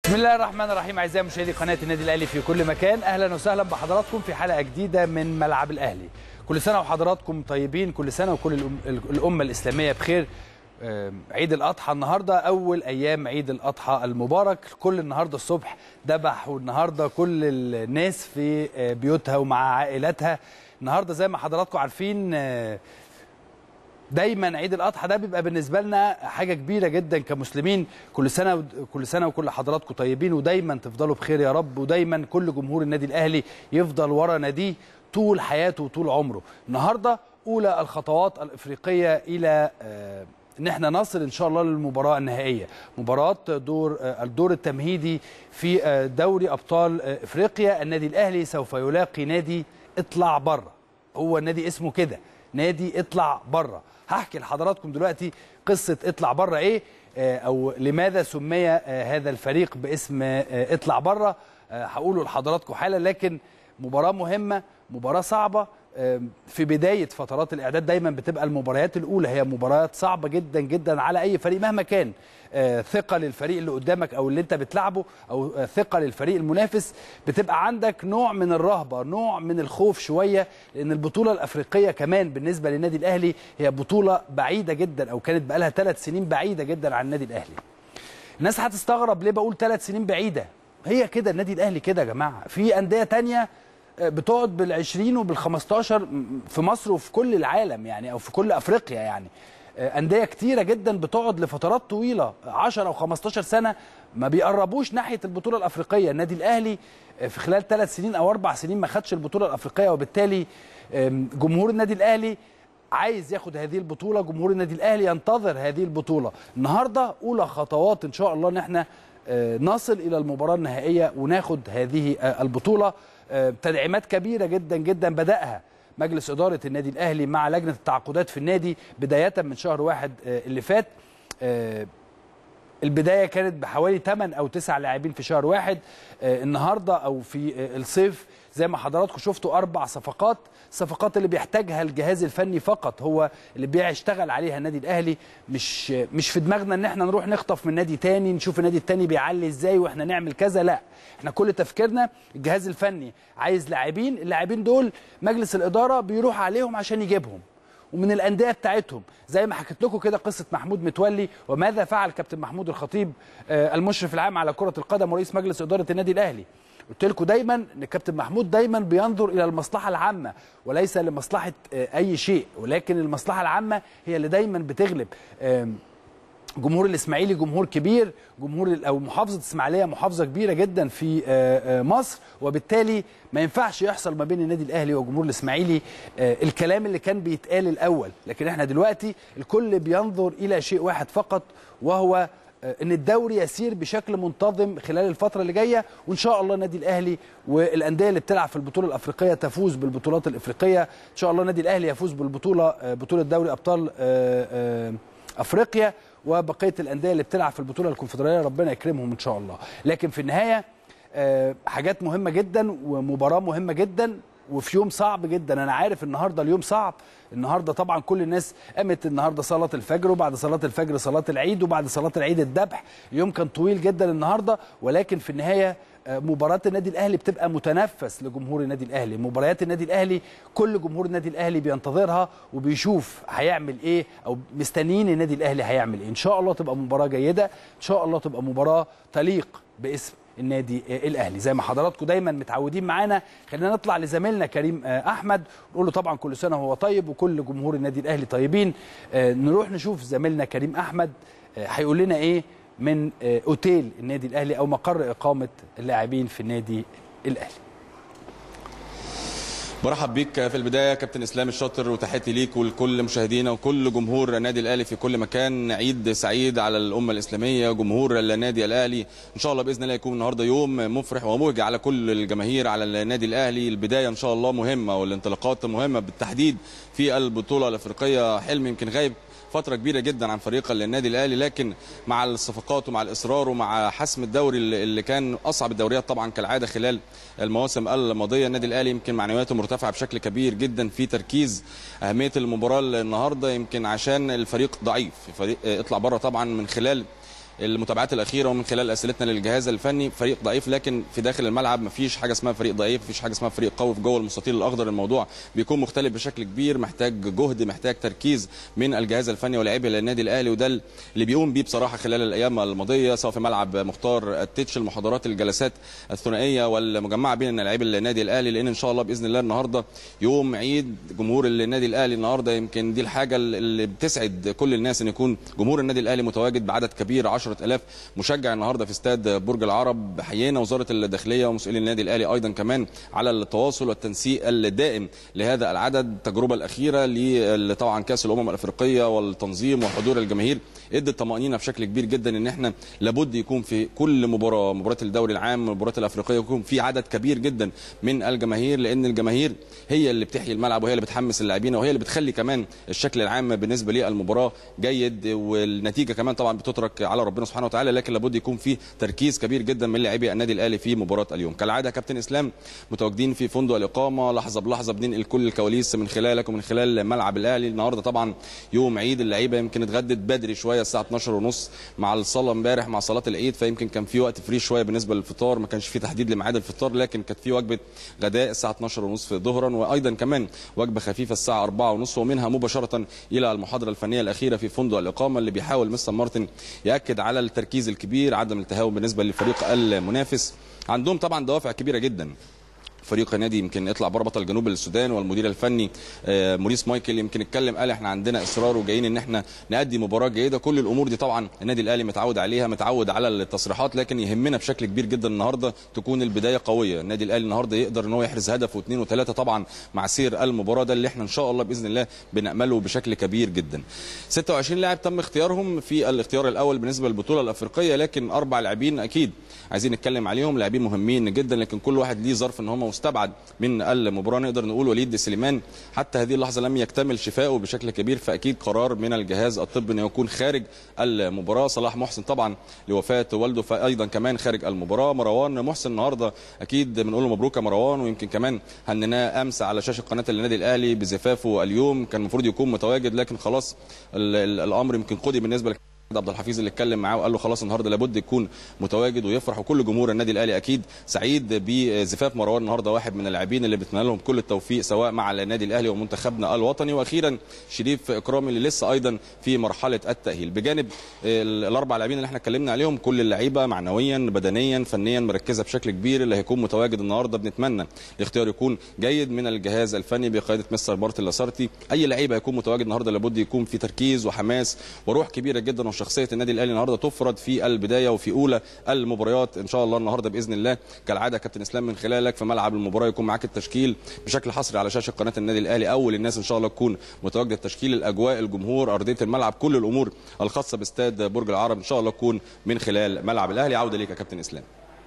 بسم الله الرحمن الرحيم اعزائي مشاهدي قناه النادي الاهلي في كل مكان اهلا وسهلا بحضراتكم في حلقه جديده من ملعب الاهلي كل سنه وحضراتكم طيبين كل سنه وكل الأم- الامه الاسلاميه بخير آه، عيد الاضحى النهارده اول ايام عيد الاضحى المبارك كل النهارده الصبح ذبح والنهارده كل الناس في آه، بيوتها ومع عائلاتها النهارده زي ما حضراتكم عارفين آه، دايما عيد الاضحى ده بيبقى بالنسبه لنا حاجه كبيره جدا كمسلمين كل سنه كل سنه وكل حضراتكم طيبين ودايما تفضلوا بخير يا رب ودايما كل جمهور النادي الاهلي يفضل ورا ناديه طول حياته وطول عمره النهارده اولى الخطوات الافريقيه الى آه، ان احنا نصل ان شاء الله للمباراه النهائيه مباراه دور آه، الدور التمهيدي في آه، دوري ابطال آه، افريقيا النادي الاهلي سوف يلاقي نادي اطلع بره هو النادي اسمه كده نادي اطلع بره هحكي لحضراتكم دلوقتي قصه اطلع بره ايه آه، او لماذا سمي آه، هذا الفريق باسم آه، اطلع بره آه، هقوله لحضراتكم حالا لكن مباراه مهمه مباراه صعبه آه، في بدايه فترات الاعداد دايما بتبقى المباريات الاولى هي مباريات صعبه جدا جدا على اي فريق مهما كان آه، ثقه للفريق اللي قدامك او اللي انت بتلعبه او آه، ثقه للفريق المنافس بتبقى عندك نوع من الرهبه نوع من الخوف شويه لان البطوله الافريقيه كمان بالنسبه للنادي الاهلي هي بطوله بعيده جدا او كانت بقالها ثلاث سنين بعيده جدا عن النادي الاهلي الناس هتستغرب ليه بقول ثلاث سنين بعيده هي كده النادي الاهلي كده يا جماعه في انديه تانية آه، بتقعد بال20 وبال15 في مصر وفي كل العالم يعني او في كل افريقيا يعني آه، انديه كتيره جدا بتقعد لفترات طويله 10 او 15 سنه ما بيقربوش ناحيه البطوله الافريقيه النادي الاهلي آه، في خلال ثلاث سنين او اربع سنين ما خدش البطوله الافريقيه وبالتالي آم، جمهور النادي الاهلي عايز ياخد هذه البطوله جمهور النادي الاهلي ينتظر هذه البطوله النهارده اولى خطوات ان شاء الله ان احنا آه، نصل الى المباراه النهائيه وناخد هذه آه، البطوله آه، تدعيمات كبيره جدا جدا بداها مجلس اداره النادي الاهلي مع لجنه التعاقدات في النادي بدايه من شهر واحد آه، اللي فات آه، البدايه كانت بحوالي 8 او 9 لاعبين في شهر واحد آه، النهارده او في آه، الصيف زي ما حضراتكم شفتوا اربع صفقات الصفقات اللي بيحتاجها الجهاز الفني فقط هو اللي بيشتغل عليها النادي الاهلي مش مش في دماغنا ان احنا نروح نخطف من نادي تاني نشوف النادي التاني بيعلي ازاي واحنا نعمل كذا لا احنا كل تفكيرنا الجهاز الفني عايز لاعبين اللاعبين دول مجلس الاداره بيروح عليهم عشان يجيبهم ومن الانديه بتاعتهم زي ما حكيت لكم كده قصه محمود متولي وماذا فعل كابتن محمود الخطيب آه، المشرف العام على كره القدم ورئيس مجلس اداره النادي الاهلي قلت لكم دايما ان الكابتن محمود دايما بينظر الى المصلحه العامه وليس لمصلحه آه، اي شيء ولكن المصلحه العامه هي اللي دايما بتغلب آم، جمهور الاسماعيلي جمهور كبير جمهور ال- او محافظه اسماعيليه محافظه كبيره جدا في آه، آه، مصر وبالتالي ما ينفعش يحصل ما بين النادي الاهلي وجمهور الاسماعيلي آه، الكلام اللي كان بيتقال الاول لكن احنا دلوقتي الكل بينظر الى شيء واحد فقط وهو آه، ان الدوري يسير بشكل منتظم خلال الفتره اللي جايه وان شاء الله النادي الاهلي والانديه اللي بتلعب في البطوله الافريقيه تفوز بالبطولات الافريقيه ان شاء الله النادي الاهلي يفوز بالبطوله آه، بطوله دوري ابطال آه، آه، افريقيا وبقيه الانديه اللي بتلعب في البطوله الكونفدراليه ربنا يكرمهم ان شاء الله لكن في النهايه آه، حاجات مهمه جدا ومباراه مهمه جدا وفي يوم صعب جدا انا عارف النهارده اليوم صعب النهارده طبعا كل الناس قامت النهارده صلاه الفجر وبعد صلاه الفجر صلاه العيد وبعد صلاه العيد الذبح اليوم كان طويل جدا النهارده ولكن في النهايه آه، مباراه النادي الاهلي بتبقى متنفس لجمهور النادي الاهلي مباريات النادي الاهلي كل جمهور النادي الاهلي بينتظرها وبيشوف هيعمل ايه او مستنيين النادي الاهلي هيعمل ايه ان شاء الله تبقى مباراه جيده ان شاء الله تبقى مباراه تليق باسم النادي آه، الاهلي زي ما حضراتكم دايما متعودين معانا خلينا نطلع لزميلنا كريم آه، احمد نقول له طبعا كل سنه وهو طيب وكل جمهور النادي الاهلي طيبين آه، نروح نشوف زميلنا كريم احمد آه، هيقول لنا ايه من آه، اوتيل النادي الاهلي او مقر اقامه اللاعبين في النادي الاهلي برحب بيك في البدايه كابتن اسلام الشاطر وتحياتي ليك ولكل مشاهدينا وكل جمهور النادي الاهلي في كل مكان عيد سعيد على الامه الاسلاميه جمهور النادي الاهلي ان شاء الله باذن الله يكون النهارده يوم مفرح ومبهج على كل الجماهير على النادي الاهلي البدايه ان شاء الله مهمه والانطلاقات مهمه بالتحديد في البطوله الافريقيه حلم يمكن غايب فتره كبيره جدا عن فريق النادي الاهلي لكن مع الصفقات ومع الاصرار ومع حسم الدوري اللي كان اصعب الدوريات طبعا كالعاده خلال المواسم الماضيه النادي الاهلي يمكن معنوياته مرتفعه بشكل كبير جدا في تركيز اهميه المباراه النهارده يمكن عشان الفريق ضعيف فريق اطلع بره طبعا من خلال المتابعات الاخيره ومن خلال اسئلتنا للجهاز الفني فريق ضعيف لكن في داخل الملعب مفيش حاجه اسمها فريق ضعيف مفيش حاجه اسمها فريق قوي في جوه المستطيل الاخضر الموضوع بيكون مختلف بشكل كبير محتاج جهد محتاج تركيز من الجهاز الفني ولاعبي النادي الاهلي وده اللي بيقوم بيه بصراحه خلال الايام الماضيه سواء في ملعب مختار التتش المحاضرات الجلسات الثنائيه والمجمعه بين لاعبي النادي الاهلي لان ان شاء الله باذن الله النهارده يوم عيد جمهور النادي الاهلي النهارده يمكن دي الحاجه اللي بتسعد كل الناس ان يكون جمهور النادي الاهلي متواجد بعدد كبير 10000 مشجع النهارده في استاد برج العرب حيينا وزاره الداخليه ومسؤولين النادي الاهلي ايضا كمان على التواصل والتنسيق الدائم لهذا العدد التجربه الاخيره طبعا كاس الامم الافريقيه والتنظيم وحضور الجماهير ادت طمانينه بشكل كبير جدا ان احنا لابد يكون في كل مباراه مباراه الدوري العام المباريات الافريقيه يكون في عدد كبير جدا من الجماهير لان الجماهير هي اللي بتحيي الملعب وهي اللي بتحمس اللاعبين وهي اللي بتخلي كمان الشكل العام بالنسبه للمباراه جيد والنتيجه كمان طبعا بتترك على ربنا سبحانه وتعالى لكن لابد يكون في تركيز كبير جدا من لاعبي النادي الاهلي في مباراه اليوم كالعاده كابتن اسلام متواجدين في فندق الاقامه لحظه بلحظه بننقل كل الكواليس من خلالك ومن خلال ملعب الاهلي النهارده طبعا يوم عيد اللعيبه يمكن اتغدت بدري شويه الساعه 12 ونص مع الصلاه امبارح مع صلاه العيد فيمكن كان في وقت فري شويه بالنسبه للفطار ما كانش في تحديد لميعاد الفطار لكن كانت في وجبه غداء الساعه 12 ونص ظهرا وايضا كمان وجبه خفيفه الساعه 4 ونص ومنها مباشره الى المحاضره الفنيه الاخيره في فندق الاقامه اللي بيحاول مستر مارتن ياكد على التركيز الكبير عدم التهاون بالنسبه للفريق المنافس عندهم طبعا دوافع كبيره جدا فريق نادي يمكن يطلع بره بطل جنوب السودان والمدير الفني موريس مايكل يمكن اتكلم قال احنا عندنا اصرار وجايين ان احنا نادي مباراه جيده كل الامور دي طبعا النادي الاهلي متعود عليها متعود على التصريحات لكن يهمنا بشكل كبير جدا النهارده تكون البدايه قويه النادي الاهلي النهارده يقدر ان هو يحرز هدف واثنين وثلاثه طبعا مع سير المباراه ده اللي احنا ان شاء الله باذن الله بنامله بشكل كبير جدا 26 لاعب تم اختيارهم في الاختيار الاول بالنسبه للبطوله الافريقيه لكن اربع لاعبين اكيد عايزين نتكلم عليهم لاعبين مهمين جدا لكن كل واحد ليه ظرف ان هم مستبعد من المباراه نقدر نقول وليد سليمان حتى هذه اللحظه لم يكتمل شفائه بشكل كبير فاكيد قرار من الجهاز الطبي انه يكون خارج المباراه صلاح محسن طبعا لوفاه والده فايضا كمان خارج المباراه مروان محسن النهارده اكيد بنقول له مبروك يا مروان ويمكن كمان هنناه امس على شاشه قناه النادي الاهلي بزفافه اليوم كان المفروض يكون متواجد لكن خلاص الامر يمكن قضي بالنسبه عبد الحفيظ اللي اتكلم معاه وقال له خلاص النهارده لابد يكون متواجد ويفرح وكل جمهور النادي الاهلي اكيد سعيد بزفاف مروان النهارده واحد من اللاعبين اللي بتمنى لهم كل التوفيق سواء مع النادي الاهلي ومنتخبنا الوطني واخيرا شريف اكرامي اللي لسه ايضا في مرحله التاهيل بجانب الاربع لاعبين اللي احنا اتكلمنا عليهم كل اللعيبه معنويا بدنيا فنيا مركزه بشكل كبير اللي هيكون متواجد النهارده بنتمنى الاختيار يكون جيد من الجهاز الفني بقياده مستر بارت اللاسارتي اي لعيبه هيكون متواجد النهارده لابد يكون في تركيز وحماس وروح كبيره جدا وشخصيه النادي الاهلي النهارده تفرض في البدايه وفي اولى المباريات ان شاء الله النهارده باذن الله كالعاده كابتن اسلام من خلالك في ملعب المباراه يكون معاك التشكيل بشكل حصري على شاشه قناه النادي الاهلي اول الناس ان شاء الله تكون متواجده التشكيل الاجواء الجمهور ارضيه الملعب كل الامور الخاصه باستاد برج العرب ان شاء الله تكون من خلال ملعب الاهلي عوده ليك يا كابتن اسلام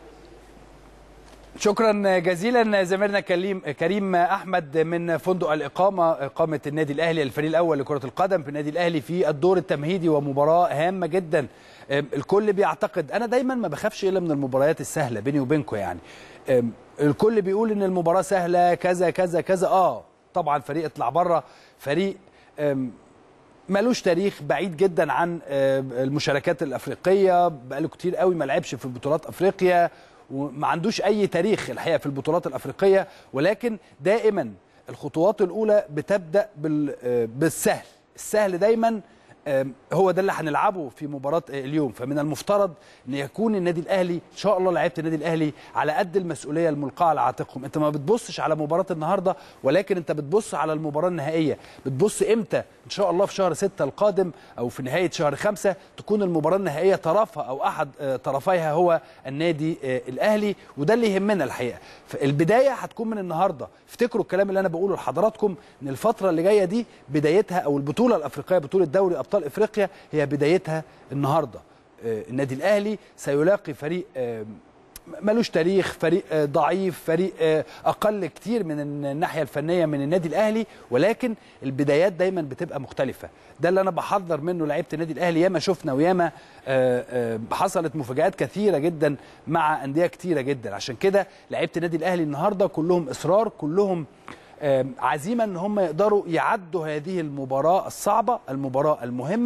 شكرا جزيلا زميلنا كريم كريم احمد من فندق الاقامه اقامه النادي الاهلي الفريق الاول لكره القدم في النادي الاهلي في الدور التمهيدي ومباراه هامه جدا الكل بيعتقد انا دايما ما بخافش الا من المباريات السهله بيني وبينكم يعني الكل بيقول ان المباراه سهله كذا كذا كذا اه طبعا فريق اطلع بره فريق ملوش تاريخ بعيد جدا عن المشاركات الافريقيه بقاله كتير قوي ما لعبش في بطولات افريقيا وما عندوش اي تاريخ الحقيقه في البطولات الافريقيه ولكن دائما الخطوات الاولى بتبدا بالسهل السهل دايما هو ده اللي هنلعبه في مباراه اليوم فمن المفترض ان يكون النادي الاهلي ان شاء الله لعيبه النادي الاهلي على قد المسؤوليه الملقاه على عاتقهم انت ما بتبصش على مباراه النهارده ولكن انت بتبص على المباراه النهائيه بتبص امتى ان شاء الله في شهر 6 القادم او في نهايه شهر 5 تكون المباراه النهائيه طرفها او احد طرفيها هو النادي الاهلي وده اللي يهمنا الحقيقه فالبدايه هتكون من النهارده افتكروا الكلام اللي انا بقوله لحضراتكم ان الفتره اللي جايه دي بدايتها او البطوله الافريقيه بطوله دوري ابطال افريقيا هي بدايتها النهارده النادي الاهلي سيلاقي فريق ملوش تاريخ فريق ضعيف فريق اقل كتير من الناحيه الفنيه من النادي الاهلي ولكن البدايات دايما بتبقى مختلفه ده اللي انا بحذر منه لعيبه النادي الاهلي ياما شفنا وياما حصلت مفاجات كثيره جدا مع انديه كتيره جدا عشان كده لعيبه النادي الاهلي النهارده كلهم اصرار كلهم عزيمه ان هم يقدروا يعدوا هذه المباراه الصعبه المباراه المهمه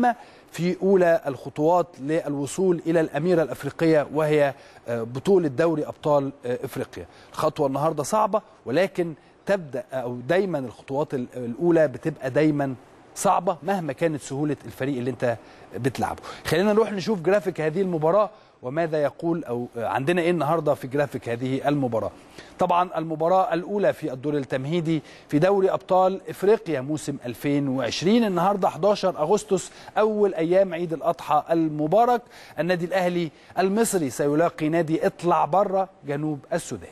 في اولى الخطوات للوصول الى الاميره الافريقيه وهي بطوله دوري ابطال افريقيا الخطوه النهارده صعبه ولكن تبدا او دايما الخطوات الاولى بتبقى دايما صعبه مهما كانت سهوله الفريق اللي انت بتلعبه خلينا نروح نشوف جرافيك هذه المباراه وماذا يقول او عندنا ايه النهارده في جرافيك هذه المباراه طبعا المباراه الاولى في الدور التمهيدي في دوري ابطال افريقيا موسم 2020 النهارده 11 اغسطس اول ايام عيد الاضحى المبارك النادي الاهلي المصري سيلاقي نادي اطلع بره جنوب السودان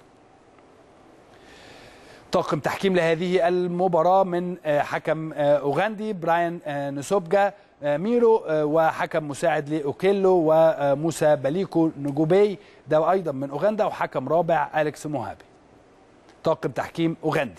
طاقم تحكيم لهذه المباراة من حكم أوغندي براين نسوبجا ميرو وحكم مساعد لأوكيلو وموسى باليكو نجوبي ده أيضا من أوغندا وحكم رابع أليكس موهابي طاقم تحكيم أوغندي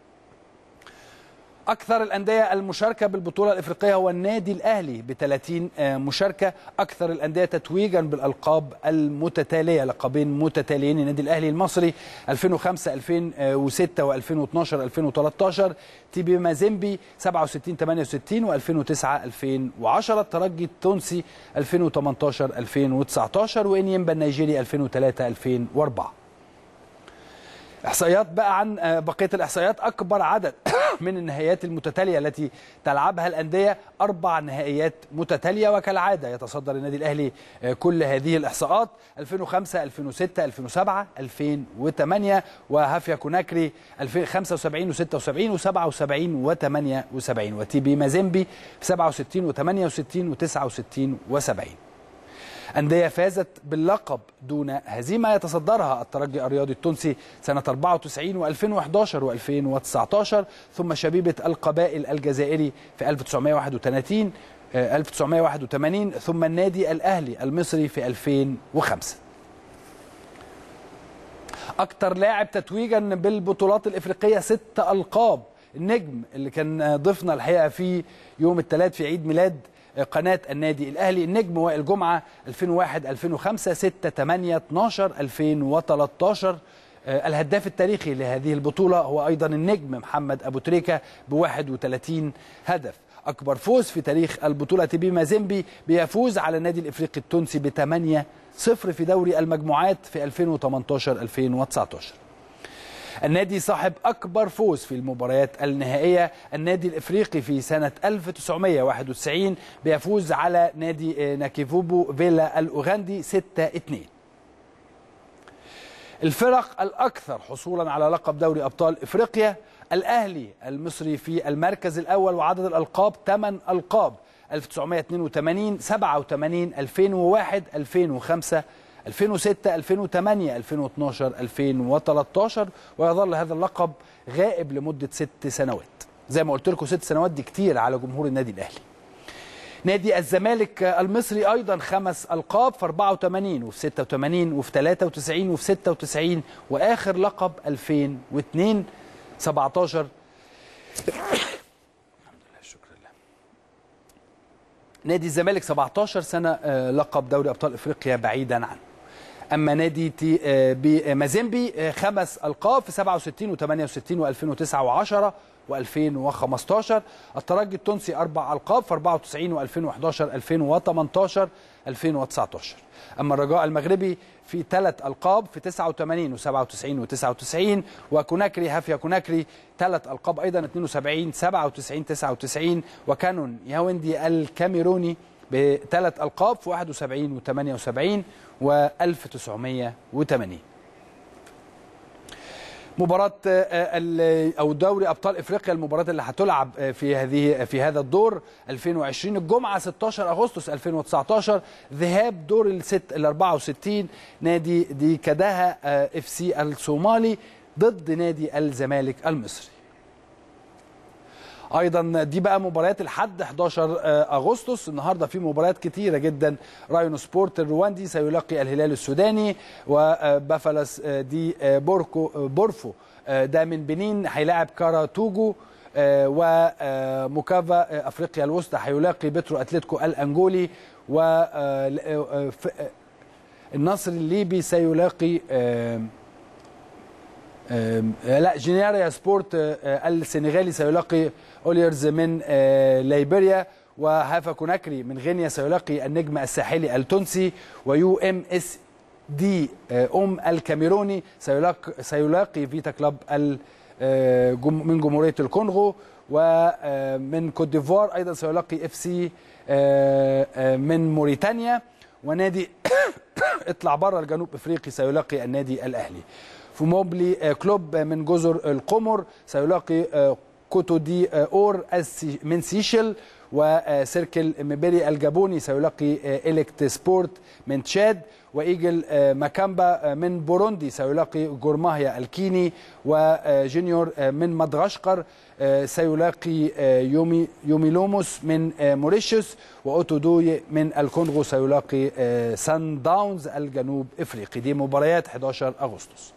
أكثر الأندية المشاركة بالبطولة الإفريقية هو النادي الأهلي ب 30 مشاركة أكثر الأندية تتويجا بالألقاب المتتالية لقبين متتاليين النادي الأهلي المصري 2005 2006 و2012 2013 تيبي مازيمبي 67 68 و2009 2010 الترجي التونسي 2018 2019 وإنيمبا النيجيري 2003 2004 احصائيات بقى عن بقيه الاحصائيات اكبر عدد من النهائيات المتتاليه التي تلعبها الانديه اربع نهائيات متتاليه وكالعاده يتصدر النادي الاهلي كل هذه الاحصاءات 2005 2006 2007 2008 وهافيا كوناكري 75 و76 و77 و78 وتي بي مازيمبي 67 و68 و69 و70 أندية فازت باللقب دون هزيمة يتصدرها الترجي الرياضي التونسي سنة 94 و2011 و2019 ثم شبيبة القبائل الجزائري في 1931 1981 ثم النادي الأهلي المصري في 2005 أكثر لاعب تتويجا بالبطولات الإفريقية ست ألقاب النجم اللي كان ضيفنا الحقيقة في يوم الثلاث في عيد ميلاد قناة النادي الأهلي النجم وائل جمعة 2001 2005 6 8 12 2013 الهداف التاريخي لهذه البطولة هو أيضا النجم محمد أبو تريكة ب 31 هدف أكبر فوز في تاريخ البطولة تبي مازيمبي بيفوز على النادي الإفريقي التونسي ب 8 0 في دوري المجموعات في 2018 2019 النادي صاحب أكبر فوز في المباريات النهائية النادي الإفريقي في سنة 1991 بيفوز على نادي ناكيفوبو فيلا الأوغندي 6-2 الفرق الأكثر حصولا على لقب دوري أبطال إفريقيا الأهلي المصري في المركز الأول وعدد الألقاب 8 ألقاب 1982 87 2001 2005 2006 2008 2012 2013 ويظل هذا اللقب غائب لمده ست سنوات زي ما قلت لكم ست سنوات دي كتير على جمهور النادي الاهلي نادي الزمالك المصري ايضا خمس القاب في 84 وفي 86 وفي 93 وفي 96 واخر لقب 2002 17 نادي الزمالك 17 سنه لقب دوري ابطال افريقيا بعيدا عنه اما نادي تي بمازيمبي خمس القاب في 67 و68 و2009 و10 و2015 الترجي التونسي اربع القاب في 94 و2011 2018 2019 اما الرجاء المغربي في ثلاث القاب في 89 و97 و99 وكوناكري هافيا كوناكري ثلاث القاب ايضا 72 97 99 وكانون ياوندي الكاميروني بثلاث القاب في 71 و78 و1980 مباراة او دوري ابطال افريقيا المباراة اللي هتلعب في هذه في هذا الدور 2020 الجمعة 16 اغسطس 2019 ذهاب دور الست ال 64 نادي دي كداها اف سي الصومالي ضد نادي الزمالك المصري. ايضا دي بقى مباريات الحد 11 اغسطس النهارده في مباريات كتيره جدا رايون سبورت الرواندي سيلاقي الهلال السوداني وبافالاس دي بوركو بورفو ده من بنين هيلاعب كارا توجو وموكافا افريقيا الوسطى هيلاقي بترو اتلتيكو الانجولي و النصر الليبي سيلاقي لا جينيريا سبورت السنغالي سيلاقي اوليرز من ليبيريا وهافا كوناكري من غينيا سيلاقي النجم الساحلي التونسي ويو ام اس دي ام الكاميروني سيلاقي, سيلاقي فيتا كلاب من جمهوريه الكونغو ومن كوت ديفوار ايضا سيلاقي اف سي من موريتانيا ونادي اطلع بره الجنوب افريقي سيلاقي النادي الاهلي فوموبلي كلوب من جزر القمر سيلاقي كوتو دي اور من سيشل وسيركل مبيري الجابوني سيلاقي إليكت سبورت من تشاد وإيجل ماكامبا من بوروندي سيلاقي جورماهيا الكيني وجونيور من مدغشقر سيلاقي يومي يوميلوموس من موريشيوس واوتودوي من الكونغو سيلاقي سان داونز الجنوب افريقي دي مباريات 11 اغسطس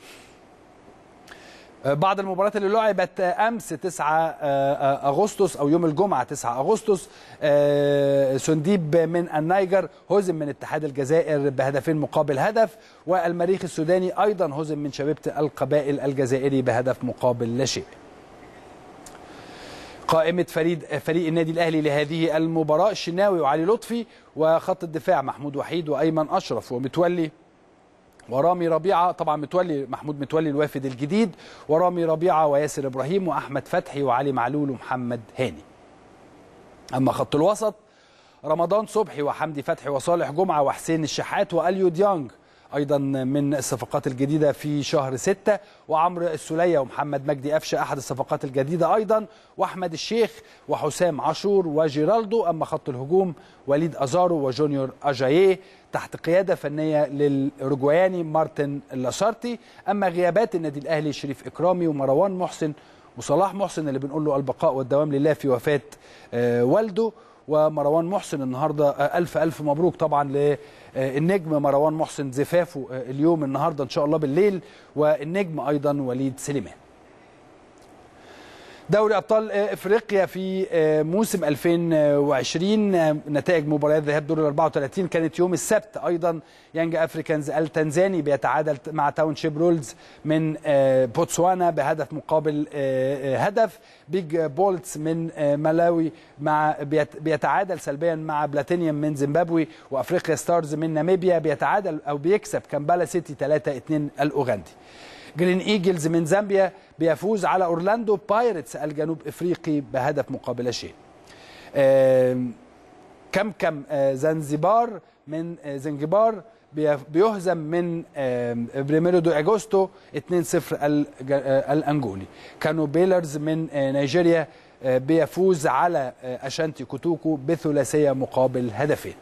بعض المباريات اللي لعبت امس 9 اغسطس او يوم الجمعه 9 اغسطس سنديب من النيجر هزم من اتحاد الجزائر بهدفين مقابل هدف والمريخ السوداني ايضا هزم من شبيبه القبائل الجزائري بهدف مقابل لا شيء قائمة فريد فريق النادي الأهلي لهذه المباراة الشناوي وعلي لطفي وخط الدفاع محمود وحيد وأيمن أشرف ومتولي ورامي ربيعه طبعا متولي محمود متولي الوافد الجديد ورامي ربيعه وياسر ابراهيم واحمد فتحي وعلي معلول ومحمد هاني اما خط الوسط رمضان صبحي وحمدي فتحي وصالح جمعه وحسين الشحات واليو ديانج ايضا من الصفقات الجديده في شهر ستة وعمرو السليه ومحمد مجدي قفشه احد الصفقات الجديده ايضا واحمد الشيخ وحسام عاشور وجيرالدو اما خط الهجوم وليد ازارو وجونيور اجاييه تحت قياده فنيه للرجوياني مارتن لاسارتي اما غيابات النادي الاهلي شريف اكرامي ومروان محسن وصلاح محسن اللي بنقول له البقاء والدوام لله في وفاه والده ومروان محسن النهارده الف الف مبروك طبعا للنجم مروان محسن زفافه اليوم النهارده ان شاء الله بالليل والنجم ايضا وليد سليمان دوري ابطال افريقيا في موسم 2020 نتائج مباريات ذهاب دور ال 34 كانت يوم السبت ايضا يانج افريكانز التنزاني بيتعادل مع تاون شيب رولز من بوتسوانا بهدف مقابل هدف بيج بولتس من ملاوي مع بيتعادل سلبيا مع بلاتينيوم من زيمبابوي وافريقيا ستارز من ناميبيا بيتعادل او بيكسب كامبالا سيتي 3 2 الاوغندي جرين ايجلز من زامبيا بيفوز على اورلاندو بايرتس الجنوب افريقي بهدف مقابل شيء كم كم زنزبار من زنجبار بيهزم من بريميرو دو اجوستو 2-0 الانجولي كانوا بيلرز من نيجيريا بيفوز على اشانتي كوتوكو بثلاثيه مقابل هدفين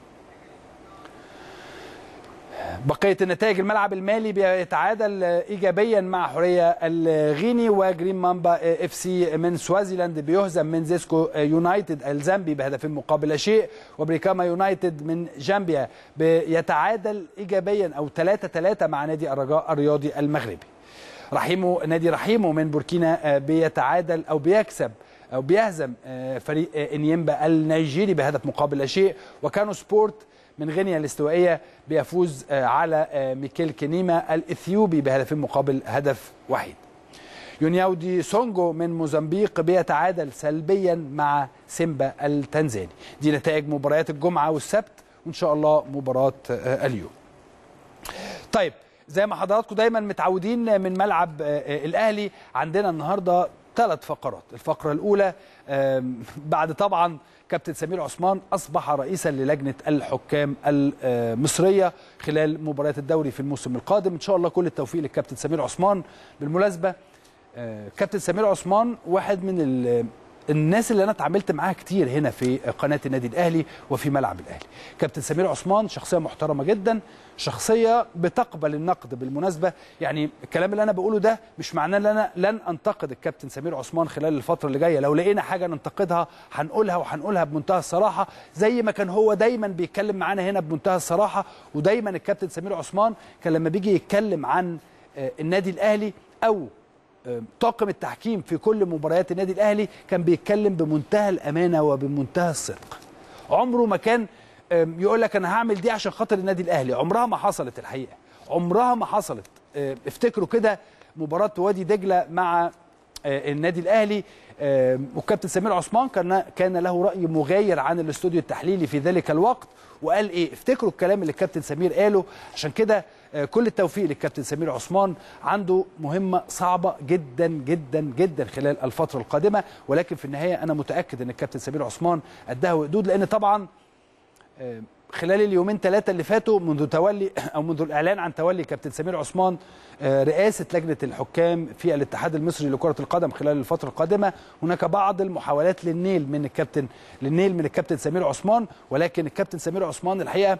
بقيه النتائج الملعب المالي بيتعادل ايجابيا مع حوريه الغيني وجرين مامبا اف سي من سوازيلاند بيهزم من زيسكو يونايتد الزامبي بهدفين مقابل شيء وبريكاما يونايتد من جامبيا بيتعادل ايجابيا او 3 3 مع نادي الرجاء الرياضي المغربي رحيمو نادي رحيمو من بوركينا بيتعادل او بيكسب او بيهزم فريق انيمبا النيجيري بهدف مقابل لا شيء وكانوا سبورت من غينيا الاستوائيه بيفوز على ميكيل كينيما الاثيوبي بهدفين مقابل هدف وحيد. يونياودي سونجو من موزمبيق بيتعادل سلبيا مع سيمبا التنزاني. دي نتائج مباريات الجمعه والسبت وان شاء الله مباراه اليوم. طيب زي ما حضراتكم دايما متعودين من ملعب الاهلي عندنا النهارده ثلاث فقرات، الفقره الاولى بعد طبعا كابتن سمير عثمان اصبح رئيسا للجنه الحكام المصريه خلال مباريات الدوري في الموسم القادم ان شاء الله كل التوفيق للكابتن سمير عثمان بالمناسبه كابتن سمير عثمان واحد من الناس اللي انا اتعاملت معاها كتير هنا في قناه النادي الاهلي وفي ملعب الاهلي كابتن سمير عثمان شخصيه محترمه جدا شخصيه بتقبل النقد بالمناسبه يعني الكلام اللي انا بقوله ده مش معناه ان انا لن انتقد الكابتن سمير عثمان خلال الفتره اللي جايه لو لقينا حاجه ننتقدها هنقولها وهنقولها بمنتهى الصراحه زي ما كان هو دايما بيتكلم معانا هنا بمنتهى الصراحه ودايما الكابتن سمير عثمان كان لما بيجي يتكلم عن النادي الاهلي او طاقم التحكيم في كل مباريات النادي الاهلي كان بيتكلم بمنتهى الامانه وبمنتهى الصدق عمره ما كان يقول لك انا هعمل دي عشان خاطر النادي الاهلي عمرها ما حصلت الحقيقه عمرها ما حصلت افتكروا كده مباراه وادي دجله مع آه، النادي الاهلي آه، والكابتن سمير عثمان كان كان له راي مغاير عن الاستوديو التحليلي في ذلك الوقت وقال ايه افتكروا الكلام اللي الكابتن سمير قاله عشان كده آه، كل التوفيق للكابتن سمير عثمان عنده مهمه صعبه جدا جدا جدا خلال الفتره القادمه ولكن في النهايه انا متاكد ان الكابتن سمير عثمان اداها وقدود لان طبعا آه، خلال اليومين ثلاثة اللي فاتوا منذ تولي أو منذ الإعلان عن تولي كابتن سمير عثمان آه، رئاسة لجنة الحكام في الاتحاد المصري لكرة القدم خلال الفترة القادمة هناك بعض المحاولات للنيل من الكابتن للنيل من الكابتن سمير عثمان ولكن الكابتن سمير عثمان الحقيقة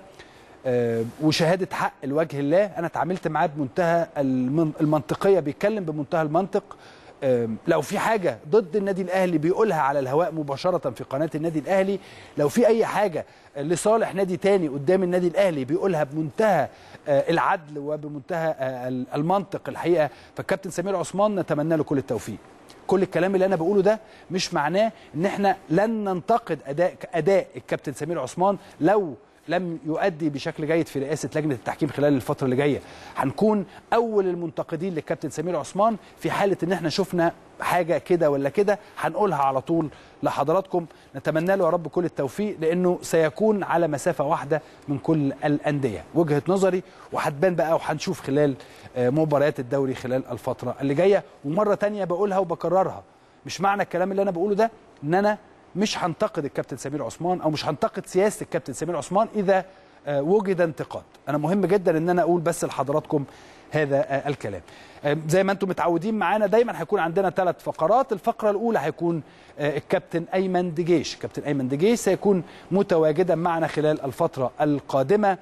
آه، وشهادة حق لوجه الله أنا اتعاملت معاه بمنتهى المن- المنطقية بيتكلم بمنتهى المنطق آم، لو في حاجة ضد النادي الأهلي بيقولها على الهواء مباشرة في قناة النادي الأهلي لو في أي حاجة لصالح نادي تاني قدام النادي الأهلي بيقولها بمنتهى آه، العدل وبمنتهى آه، المنطق الحقيقة فالكابتن سمير عثمان نتمنى له كل التوفيق كل الكلام اللي انا بقوله ده مش معناه ان احنا لن ننتقد اداء اداء الكابتن سمير عثمان لو لم يؤدي بشكل جيد في رئاسه لجنه التحكيم خلال الفتره اللي جايه هنكون اول المنتقدين للكابتن سمير عثمان في حاله ان احنا شفنا حاجه كده ولا كده هنقولها على طول لحضراتكم نتمنى له يا رب كل التوفيق لانه سيكون على مسافه واحده من كل الانديه وجهه نظري وهتبان بقى وهنشوف خلال آه، مباريات الدوري خلال الفتره اللي جايه ومره تانية بقولها وبكررها مش معنى الكلام اللي انا بقوله ده ان انا مش هنتقد الكابتن سمير عثمان او مش هنتقد سياسه الكابتن سمير عثمان اذا آه، وجد انتقاد انا مهم جدا ان انا اقول بس لحضراتكم هذا آه، الكلام آه، زي ما انتم متعودين معانا دايما هيكون عندنا ثلاث فقرات الفقره الاولى هيكون آه، الكابتن ايمن دجيش كابتن ايمن دجيش سيكون متواجدا معنا خلال الفتره القادمه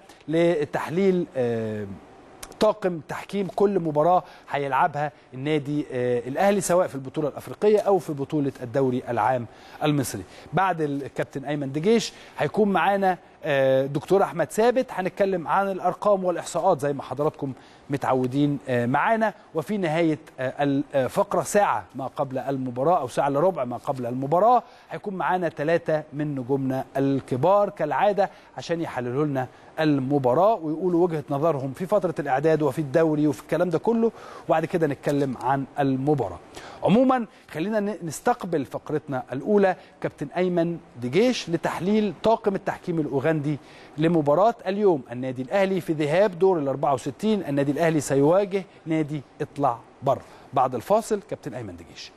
لتحليل آه، طاقم تحكيم كل مباراه هيلعبها النادي آه، الاهلي سواء في البطوله الافريقيه او في بطوله الدوري العام المصري بعد الكابتن ايمن دجيش هيكون معانا آه، دكتور احمد ثابت هنتكلم عن الارقام والاحصاءات زي ما حضراتكم متعودين آه، معانا وفي نهايه آه، الفقره ساعه ما قبل المباراه او ساعه الا ربع ما قبل المباراه هيكون معانا ثلاثه من نجومنا الكبار كالعاده عشان يحللوا لنا المباراه ويقولوا وجهه نظرهم في فتره الاعداد وفي الدوري وفي الكلام ده كله وبعد كده نتكلم عن المباراه. عموما خلينا ن- نستقبل فقرتنا الاولى كابتن ايمن دجيش لتحليل طاقم التحكيم الاوغندي لمباراه اليوم النادي الاهلي في ذهاب دور ال 64 النادي الاهلي سيواجه نادي اطلع بره. بعد الفاصل كابتن ايمن دجيش.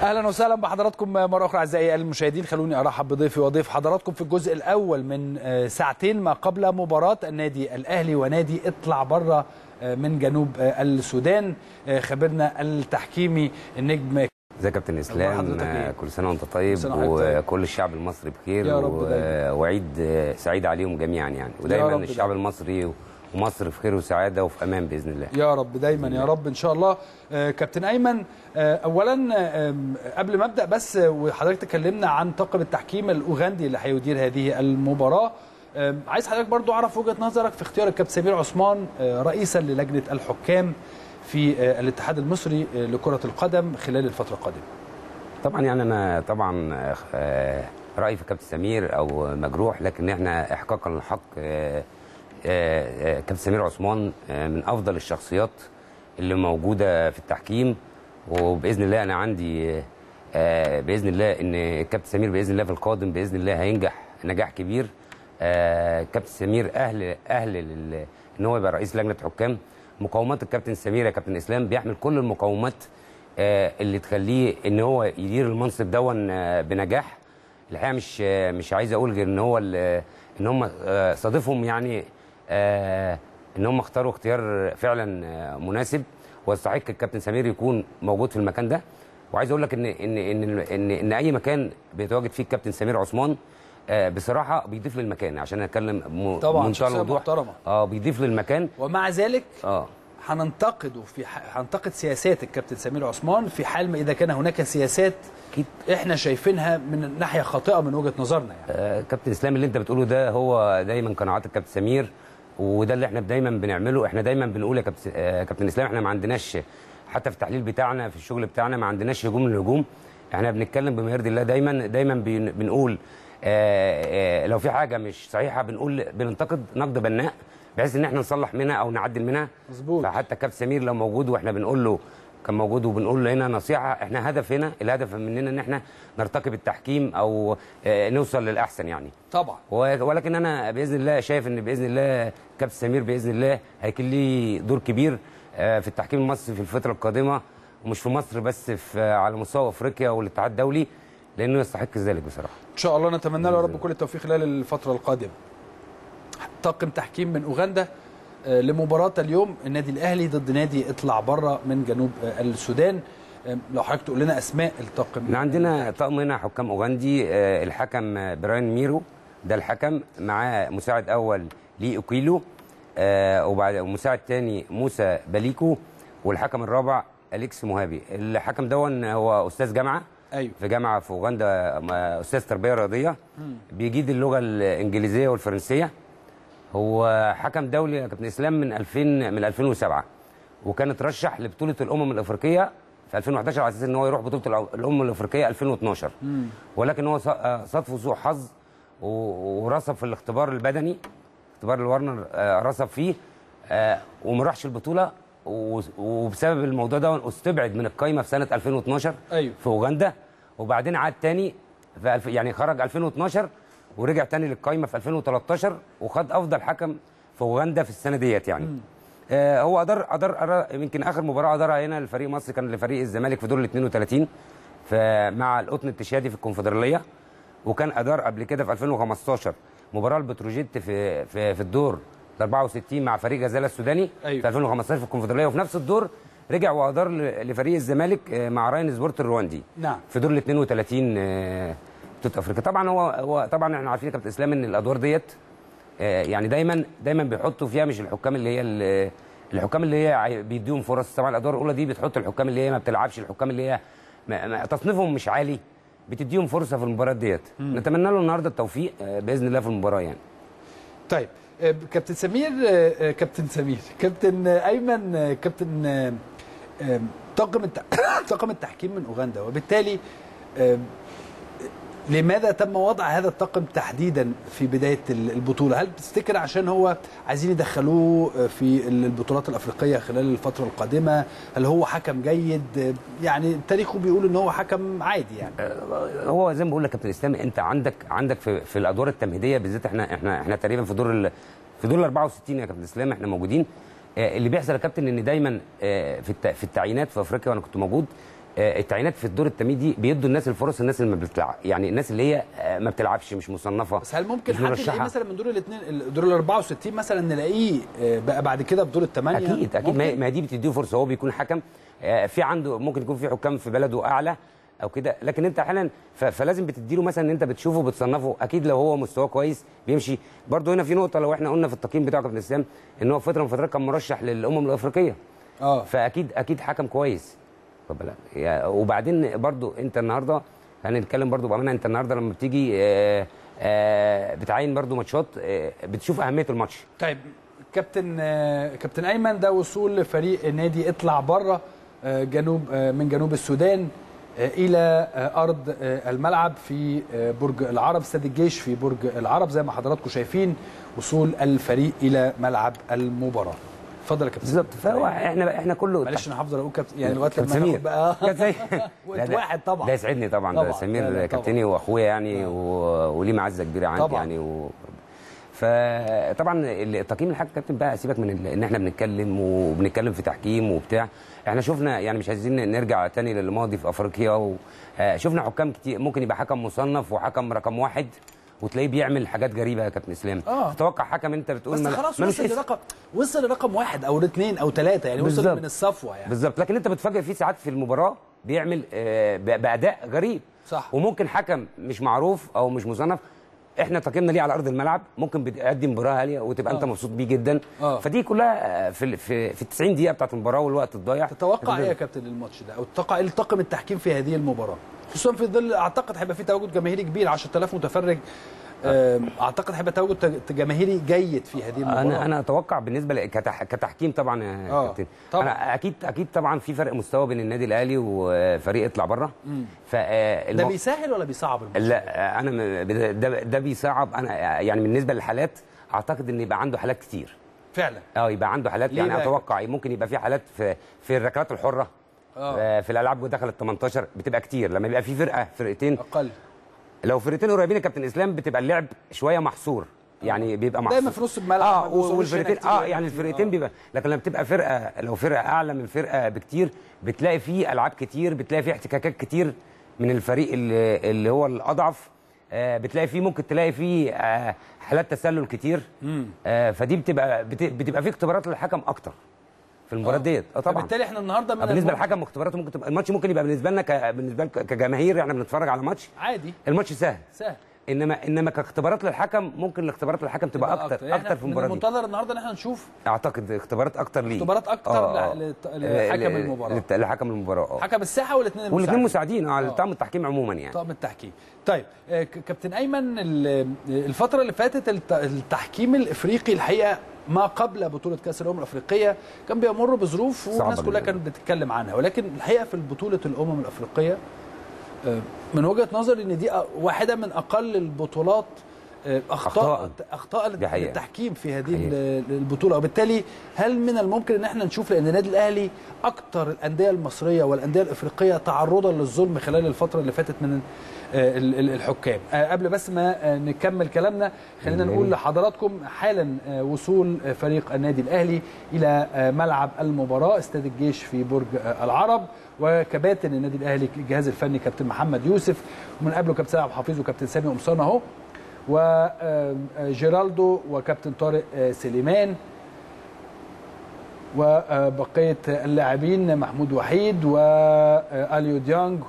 اهلا وسهلا بحضراتكم مره اخرى اعزائي المشاهدين خلوني ارحب بضيفي وضيف حضراتكم في الجزء الاول من ساعتين ما قبل مباراه النادي الاهلي ونادي اطلع بره من جنوب السودان خبرنا التحكيمي النجم ازيك يا كابتن اسلام إيه؟ كل سنه وانت طيب سنة وحضرتك طيب. وكل الشعب المصري بخير يا رب و... دايما. وعيد سعيد عليهم جميعا يعني رب ودايما دايما. الشعب المصري ومصر في خير وسعاده وفي امان باذن الله يا رب دايما يا رب ان شاء الله آه، كابتن ايمن آه، اولا آه، قبل ما ابدا بس آه، وحضرتك تكلمنا عن طاقم التحكيم الاوغندي اللي هيدير هذه المباراه آه، عايز حضرتك برضو اعرف وجهه نظرك في اختيار الكابتن سمير عثمان آه، رئيسا للجنه الحكام في آه، الاتحاد المصري آه، لكره القدم خلال الفتره القادمه طبعا يعني انا طبعا آه، رايي في كابتن سمير او مجروح لكن احنا احقاقا للحق آه، آه، آه، كابتن سمير عثمان آه، من افضل الشخصيات اللي موجوده في التحكيم وباذن الله انا عندي آه، باذن الله ان كابتن سمير باذن الله في القادم باذن الله هينجح نجاح كبير آه، كابتن سمير اهل اهل لل- ان هو يبقى رئيس لجنه حكام مقومات الكابتن سمير يا كابتن اسلام بيحمل كل المقومات آه، اللي تخليه ان هو يدير المنصب دون آه، بنجاح الحقيقه مش آه، مش عايز اقول غير ان هو ال- ان هم آه، صادفهم يعني آه، ان هم اختاروا اختيار فعلا آه، مناسب ويستحق الكابتن سمير يكون موجود في المكان ده وعايز اقول لك ان ان ان ان, إن اي مكان بيتواجد فيه الكابتن سمير عثمان آه، بصراحه بيضيف للمكان عشان اتكلم م- طبعاً، بمنتهى شخصية الوضوح محترمة. اه بيضيف للمكان ومع ذلك اه هننتقده في ح... هننتقد سياسات الكابتن سمير عثمان في حال ما اذا كان هناك سياسات اكيد احنا شايفينها من ناحيه خاطئه من وجهه نظرنا يعني آه، كابتن اسلام اللي انت بتقوله ده هو دايما قناعات الكابتن سمير وده اللي احنا دايما بنعمله احنا دايما بنقول يا كابتن آه، كابتن اسلام احنا ما عندناش حتى في التحليل بتاعنا في الشغل بتاعنا ما عندناش هجوم للهجوم احنا بنتكلم بما يرضي الله دايما دايما بن- بنقول آه، آه، لو في حاجه مش صحيحه بنقول بننتقد نقد بناء بحيث ان احنا نصلح منها او نعدل منها مظبوط. فحتى كابتن سمير لو موجود واحنا بنقول له كان موجود وبنقول له هنا نصيحه احنا هدف هنا الهدف مننا ان احنا نرتقي بالتحكيم او آه، نوصل للاحسن يعني طبعا و- ولكن انا باذن الله شايف ان باذن الله كابتن سمير باذن الله هيكون ليه دور كبير آه، في التحكيم المصري في الفتره القادمه ومش في مصر بس في على مستوى افريقيا والاتحاد الدولي لانه يستحق ذلك بصراحه ان شاء الله نتمنى له يا رب كل التوفيق خلال الفتره القادمه طاقم تحكيم من اوغندا آه، لمباراه اليوم النادي الاهلي ضد نادي اطلع بره من جنوب آه، السودان آه، لو حضرتك تقول لنا اسماء الطاقم احنا عندنا طقم هنا حكام اوغندي آه، الحكم آه، براين ميرو ده الحكم معاه مساعد اول لي اوكيلو آه، وبعد ومساعد تاني موسى باليكو والحكم الرابع اليكس موهابي الحكم دون هو استاذ جامعه ايوه في جامعه في اوغندا م- استاذ تربيه رياضيه بيجيد اللغه الانجليزيه والفرنسيه هو حكم دولي يا كابتن اسلام من 2000 من 2007 وكان اترشح لبطوله الامم الافريقيه في 2011 على اساس ان هو يروح بطوله الأ- الامم الافريقيه 2012 ولكن هو ص- آه، صادفه سوء حظ و- ورسب في الاختبار البدني اختبار الورنر آه، رسب فيه آه، وما راحش البطوله و- وبسبب الموضوع ده استبعد من القايمه في سنه 2012 أيوه. في اوغندا وبعدين عاد تاني في الف... يعني خرج 2012 ورجع تاني للقايمه في 2013 وخد افضل حكم في اوغندا في السنه ديت يعني آه هو ادار ادار أدار- يمكن اخر مباراه ادارها هنا لفريق مصر كان لفريق الزمالك في دور ال 32 ف- مع القطن التشادي في الكونفدراليه وكان ادار قبل كده في 2015 مباراه البتروجيت في في في الدور ال 64 مع فريق غزاله السوداني أيوه. في 2015 في الكونفدراليه وفي نفس الدور رجع وادار ل- لفريق الزمالك آه، مع راين سبورت الرواندي نعم في دور ال 32 آه، بطوله افريقيا طبعا هو هو طبعا احنا عارفين يا كابتن اسلام ان الادوار ديت آه، يعني دايما دايما بيحطوا فيها مش الحكام اللي هي ال- الحكام اللي هي عاي- بيديهم فرص طبعا الادوار الاولى دي بتحط الحكام اللي هي ما بتلعبش الحكام اللي هي ما ما- تصنيفهم مش عالي بتديهم فرصه في المباريات ديت نتمنى له النهارده التوفيق آه، باذن الله في المباراه يعني طيب آه، كابتن سمير آه، آه، كابتن سمير كابتن آه، ايمن آه، كابتن آه، آه، طاقم الت... طاقم التحكيم من اوغندا وبالتالي آه، لماذا تم وضع هذا الطاقم تحديدا في بدايه ال- البطوله؟ هل بتفتكر عشان هو عايزين يدخلوه آه، في البطولات الافريقيه خلال الفتره القادمه؟ هل هو حكم جيد؟ آه، يعني تاريخه بيقول ان هو حكم عادي يعني. هو زي ما بقول لك كابتن اسلام انت عندك عندك في, في الادوار التمهيديه بالذات احنا احنا احنا تقريبا في دور ال- في دور ال 64 يا كابتن اسلام احنا موجودين آه، اللي بيحصل يا كابتن ان دايما آه، في الت- في التعيينات في افريقيا وانا كنت موجود آه، التعيينات في الدور التمهيدي بيدوا الناس الفرص الناس اللي ما بتلعب يعني الناس اللي هي آه، ما بتلعبش مش مصنفه بس هل ممكن مش حد مرشحة. يلاقيه مثلا من دور الاثنين دور ال 64 مثلا نلاقيه آه، بقى بعد كده في دور الثمانيه اكيد اكيد ما ممكن؟ ما دي بتديه فرصه هو بيكون حكم آه، في عنده ممكن يكون في حكام في بلده اعلى او كده لكن انت احيانا ف- فلازم بتديله مثلا ان انت بتشوفه بتصنفه اكيد لو هو مستواه كويس بيمشي برضه هنا في نقطه لو احنا قلنا في التقييم بتاعه كابتن اسلام ان هو في فتره من الفترات كان مرشح للامم الافريقيه اه فاكيد اكيد حكم كويس خد بالك يا- وبعدين برضو انت النهارده هنتكلم برضو بامانه انت النهارده لما بتيجي آه، آه، بتعين برضو ماتشات آه، بتشوف اهميه الماتش طيب كابتن آه، كابتن ايمن ده وصول فريق نادي اطلع بره آه، جنوب آه، من جنوب السودان آه، الى آه، ارض آه، الملعب في آه، برج العرب استاد الجيش في برج العرب زي ما حضراتكم شايفين وصول الفريق الى ملعب المباراه اتفضل يا كابتن بالظبط فهو احنا احنا كله معلش انا هفضل اقول كابتن يعني لغايه كابتن لما سمير ناخد بقى كابتن سمير. وقت لا، ده- واحد طبعا ده يسعدني طبعا ده طبعاً. لا، سمير لا، كابتني واخويا يعني و... وليه معزه كبيره عندي طبعاً. يعني و... فطبعا التقييم الحاج كابتن بقى سيبك من ال- ان احنا بنتكلم وبنتكلم في تحكيم وبتاع احنا شفنا يعني مش عايزين نرجع تاني للماضي في افريقيا و... آه، شفنا حكام كتير ممكن يبقى حكم مصنف وحكم رقم واحد وتلاقيه بيعمل حاجات غريبه يا كابتن اسلام آه. تتوقع حكم انت بتقول بس مل- خلاص ملوش وصل اسم. لرقم وصل لرقم واحد او اثنين او ثلاثه يعني وصل بالظبط. من الصفوه يعني بالظبط لكن انت بتفاجئ فيه ساعات في المباراه بيعمل آه، ب- باداء غريب صح. وممكن حكم مش معروف او مش مصنف احنا تقييمنا ليه على ارض الملعب ممكن بيقدم مباراه عاليه وتبقى انت مبسوط بيه جدا آه. فدي كلها آه، في ال- في في ال 90 دقيقه بتاعت المباراه والوقت الضايع تتوقع انت ايه يا كابتن الماتش ده او تتوقع ايه الطاقم التحكيم في هذه المباراه خصوصا في ظل اعتقد هيبقى في تواجد جماهيري كبير 10000 متفرج آم، اعتقد هيبقى تواجد تج- جماهيري جيد في هذه المباراه انا انا اتوقع بالنسبه ل- كتح كتحكيم طبعا يا آه، كابتن طبعاً. انا اكيد اكيد طبعا في فرق مستوى بين النادي الاهلي وفريق يطلع بره ف ده بيسهل ولا بيصعب الماتش لا انا م- ده ده بيصعب انا يعني بالنسبه للحالات اعتقد ان يبقى عنده حالات كتير فعلا اه يبقى عنده حالات ليه يعني بقى يا اتوقع ممكن يبقى في حالات في في الركلات الحره آه. آه، في الالعاب ودخل ال 18 بتبقى كتير لما يبقى في فرقه فرقتين اقل لو فرقتين قريبين يا كابتن اسلام بتبقى اللعب شويه محصور يعني بيبقى محصور دايما في نص الملعب ما اه بيوصلوش هنا والفرقتين كتير اه هنا يعني كتير. الفرقتين آه. بيبقى لكن لما بتبقى فرقه لو فرقه اعلى من فرقه بكتير بتلاقي فيه العاب كتير بتلاقي فيه احتكاكات كتير من الفريق اللي, اللي هو الاضعف آه بتلاقي فيه ممكن تلاقي فيه آه حالات تسلل كتير آه فدي بتبقى بت- بتبقى فيه اختبارات للحكم اكتر في المباراه ديت اه طبعا فبالتالي احنا النهارده من آه، بالنسبه الم- للحكم اختباراته ممكن تبقى الماتش ممكن يبقى بالنسبه لنا ك... بالنسبه لك كجماهير احنا بنتفرج على ماتش عادي الماتش سهل سهل انما انما كاختبارات للحكم ممكن الاختبارات للحكم تبقى اكتر اكتر, احنا في من المباراه دي المنتظر النهارده ان احنا نشوف اعتقد اختبارات اكتر ليه اختبارات أكتر آه، آه. ل- لت- آه، لحكم ل- المباراة. لت- لحكم المباراه اه حكم الساحه والاثنين والاثنين مساعدين على طاقم التحكيم عموما يعني طاقم التحكيم طيب آه، ك- كابتن ايمن ال- الفتره اللي فاتت الت- التحكيم الافريقي الحقيقه ما قبل بطوله كاس الامم الافريقيه كان بيمر بظروف صعبة والناس كلها جداً. كانت بتتكلم عنها ولكن الحقيقه في بطوله الامم الافريقيه آه، من وجهه نظري ان دي أ- واحده من اقل البطولات آه، اخطاء أخطاء. اخطاء دي حقيقة. التحكيم في هذه حقيقة. ال- البطوله وبالتالي هل من الممكن ان احنا نشوف لان النادي الاهلي اكثر الانديه المصريه والانديه الافريقيه تعرضا للظلم خلال الفتره اللي فاتت من آه، ال- ال- الحكام آه، قبل بس ما آه، نكمل كلامنا خلينا نقول لحضراتكم حالا آه، وصول آه، فريق النادي الاهلي الى آه، ملعب المباراه استاد الجيش في برج آه، العرب وكباتن النادي الاهلي الجهاز الفني كابتن محمد يوسف ومن قبله كابتن سيد عبد الحفيظ وكابتن سامي قمصان اهو وجيرالدو وكابتن طارق آه، سليمان وبقيه اللاعبين محمود وحيد واليو ديانج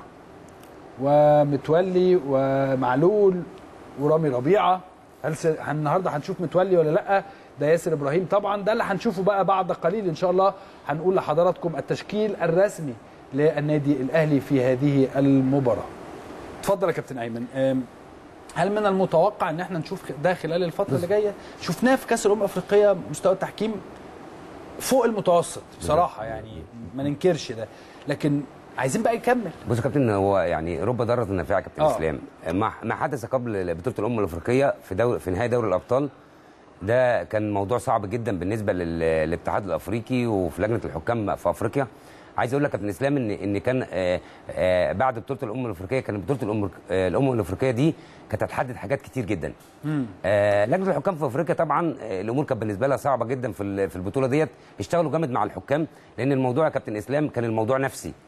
ومتولي ومعلول ورامي ربيعه هل س... النهارده هنشوف متولي ولا لا ده ياسر ابراهيم طبعا ده اللي هنشوفه بقى بعد قليل ان شاء الله هنقول لحضراتكم التشكيل الرسمي للنادي الاهلي في هذه المباراه اتفضل يا كابتن ايمن أم، هل من المتوقع ان احنا نشوف ده خلال الفتره اللي جايه شفناه في كاس الامم الافريقيه مستوى التحكيم فوق المتوسط بصراحه يعني ما ننكرش ده لكن عايزين بقى يكمل بص يا كابتن هو يعني رب ضاره نافعه يا كابتن آه. اسلام ما ما حدث قبل بطوله الامم الافريقيه في دور في نهائي دوري الابطال ده كان موضوع صعب جدا بالنسبه لل- للاتحاد الافريقي وفي لجنه الحكام في افريقيا عايز اقول لك يا كابتن اسلام ان ان كان آه، آه، بعد بطوله الامم الافريقيه كانت بطوله الامم آه، الامم الافريقيه دي كانت هتحدد حاجات كتير جدا آه، لجنه الحكام في افريقيا طبعا آه، الامور كانت بالنسبه لها صعبه جدا في ال- في البطوله ديت اشتغلوا جامد مع الحكام لان الموضوع يا كابتن اسلام كان الموضوع نفسي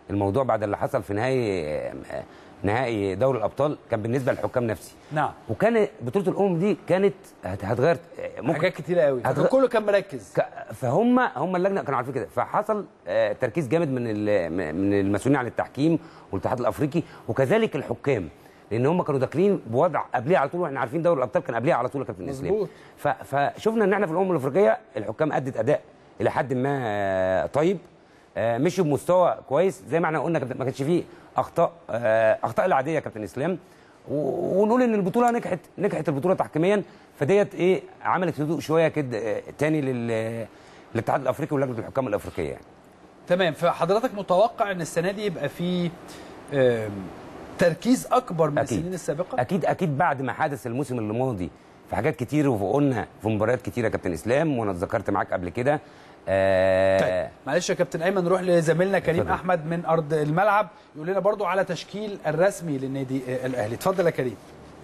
الموضوع بعد اللي حصل في نهائي نهائي دوري الابطال كان بالنسبه للحكام نفسي نعم وكان بطوله الامم دي كانت هت- هتغير ممكن حاجات كتيره قوي هتغ- كله كان مركز ك- فهم هم اللجنه كانوا عارفين كده فحصل آه، تركيز جامد من ال- من المسؤولين عن التحكيم والاتحاد الافريقي وكذلك الحكام لان هم كانوا داخلين بوضع قبليه على طول واحنا عارفين دوري الابطال كان قبليه على طول يا كابتن اسلام مظبوط. ف- فشفنا ان احنا في الامم الافريقيه الحكام ادت اداء الى حد ما آه، طيب آه، مشوا بمستوى كويس زي ما احنا قلنا كابتن- ما كانش فيه اخطاء آه، اخطاء العاديه يا كابتن اسلام و- ونقول ان البطوله نجحت نجحت البطوله تحكيميا فديت ايه عملت هدوء شويه كده آه، تاني لل للاتحاد الافريقي ولجنه الحكام الافريقيه يعني تمام فحضرتك متوقع ان السنه دي يبقى في آم، تركيز اكبر من أكيد. السنين السابقه اكيد اكيد بعد ما حدث الموسم الماضي في حاجات كتير وقلنا في مباريات كتيره يا كابتن اسلام وانا اتذكرت معاك قبل كده آه طيب معلش يا كابتن ايمن نروح لزميلنا كريم اتفضل. احمد من ارض الملعب يقول لنا برضو على تشكيل الرسمي للنادي آه، الاهلي اتفضل يا كريم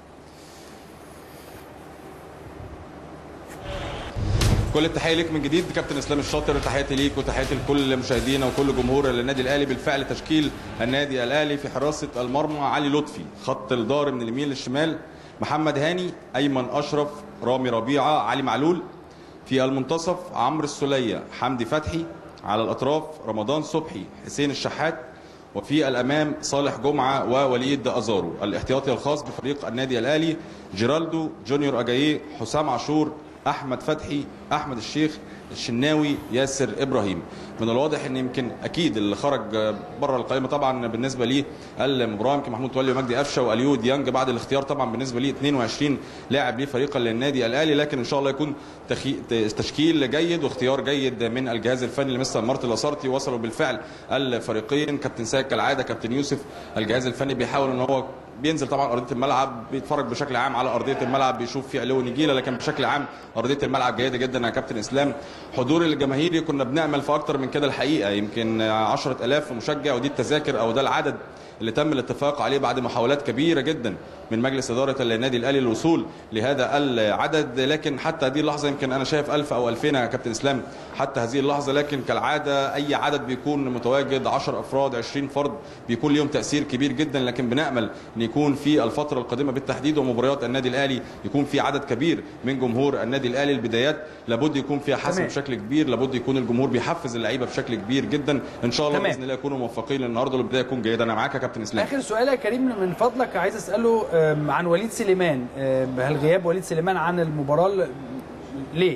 كل التحيه ليك من جديد كابتن اسلام الشاطر تحياتي ليك وتحياتي لكل مشاهدينا وكل جمهور النادي الاهلي بالفعل تشكيل النادي الاهلي في حراسه المرمى علي لطفي خط الظهر من اليمين للشمال محمد هاني ايمن اشرف رامي ربيعه علي معلول في المنتصف عمرو السوليه حمدي فتحي على الاطراف رمضان صبحي حسين الشحات وفي الامام صالح جمعه ووليد ازارو الاحتياطي الخاص بفريق النادي الاهلي جيرالدو جونيور اجاييه حسام عاشور احمد فتحي احمد الشيخ الشناوي ياسر ابراهيم من الواضح ان يمكن اكيد اللي خرج بره القائمه طبعا بالنسبه لي المباراه يمكن محمود تولي ومجدي قفشه واليو ديانج بعد الاختيار طبعا بالنسبه لي 22 لاعب لفريق للنادي الاهلي لكن ان شاء الله يكون تخي... تشكيل جيد واختيار جيد من الجهاز الفني لمستر مارتن لاسارتي وصلوا بالفعل الفريقين كابتن ساك كالعاده كابتن يوسف الجهاز الفني بيحاول ان هو بينزل طبعا ارضيه الملعب بيتفرج بشكل عام على ارضيه الملعب بيشوف في علو نجيله لكن بشكل عام ارضيه الملعب جيده جدا يا كابتن اسلام حضور الجماهيري كنا بنعمل في اكتر من كده الحقيقه يمكن 10000 مشجع ودي التذاكر او ده العدد اللي تم الاتفاق عليه بعد محاولات كبيره جدا من مجلس اداره النادي الاهلي للوصول لهذا العدد لكن حتى هذه اللحظه يمكن انا شايف 1000 او 2000 يا كابتن اسلام حتى هذه اللحظه لكن كالعاده اي عدد بيكون متواجد 10 افراد 20 فرد بيكون ليهم تاثير كبير جدا لكن بنامل ان يكون في الفتره القادمه بالتحديد ومباريات النادي الاهلي يكون في عدد كبير من جمهور النادي الاهلي البدايات لابد يكون فيها حسم تمام. بشكل كبير لابد يكون الجمهور بيحفز اللعيبه بشكل كبير جدا ان شاء الله تمام. باذن الله يكونوا موفقين النهارده والبدايه تكون جيده انا معاك يا كابتن اسلام اخر سؤال يا كريم من فضلك عايز اساله آم، عن وليد سليمان آم، هل غياب وليد سليمان عن المباراه ل- ليه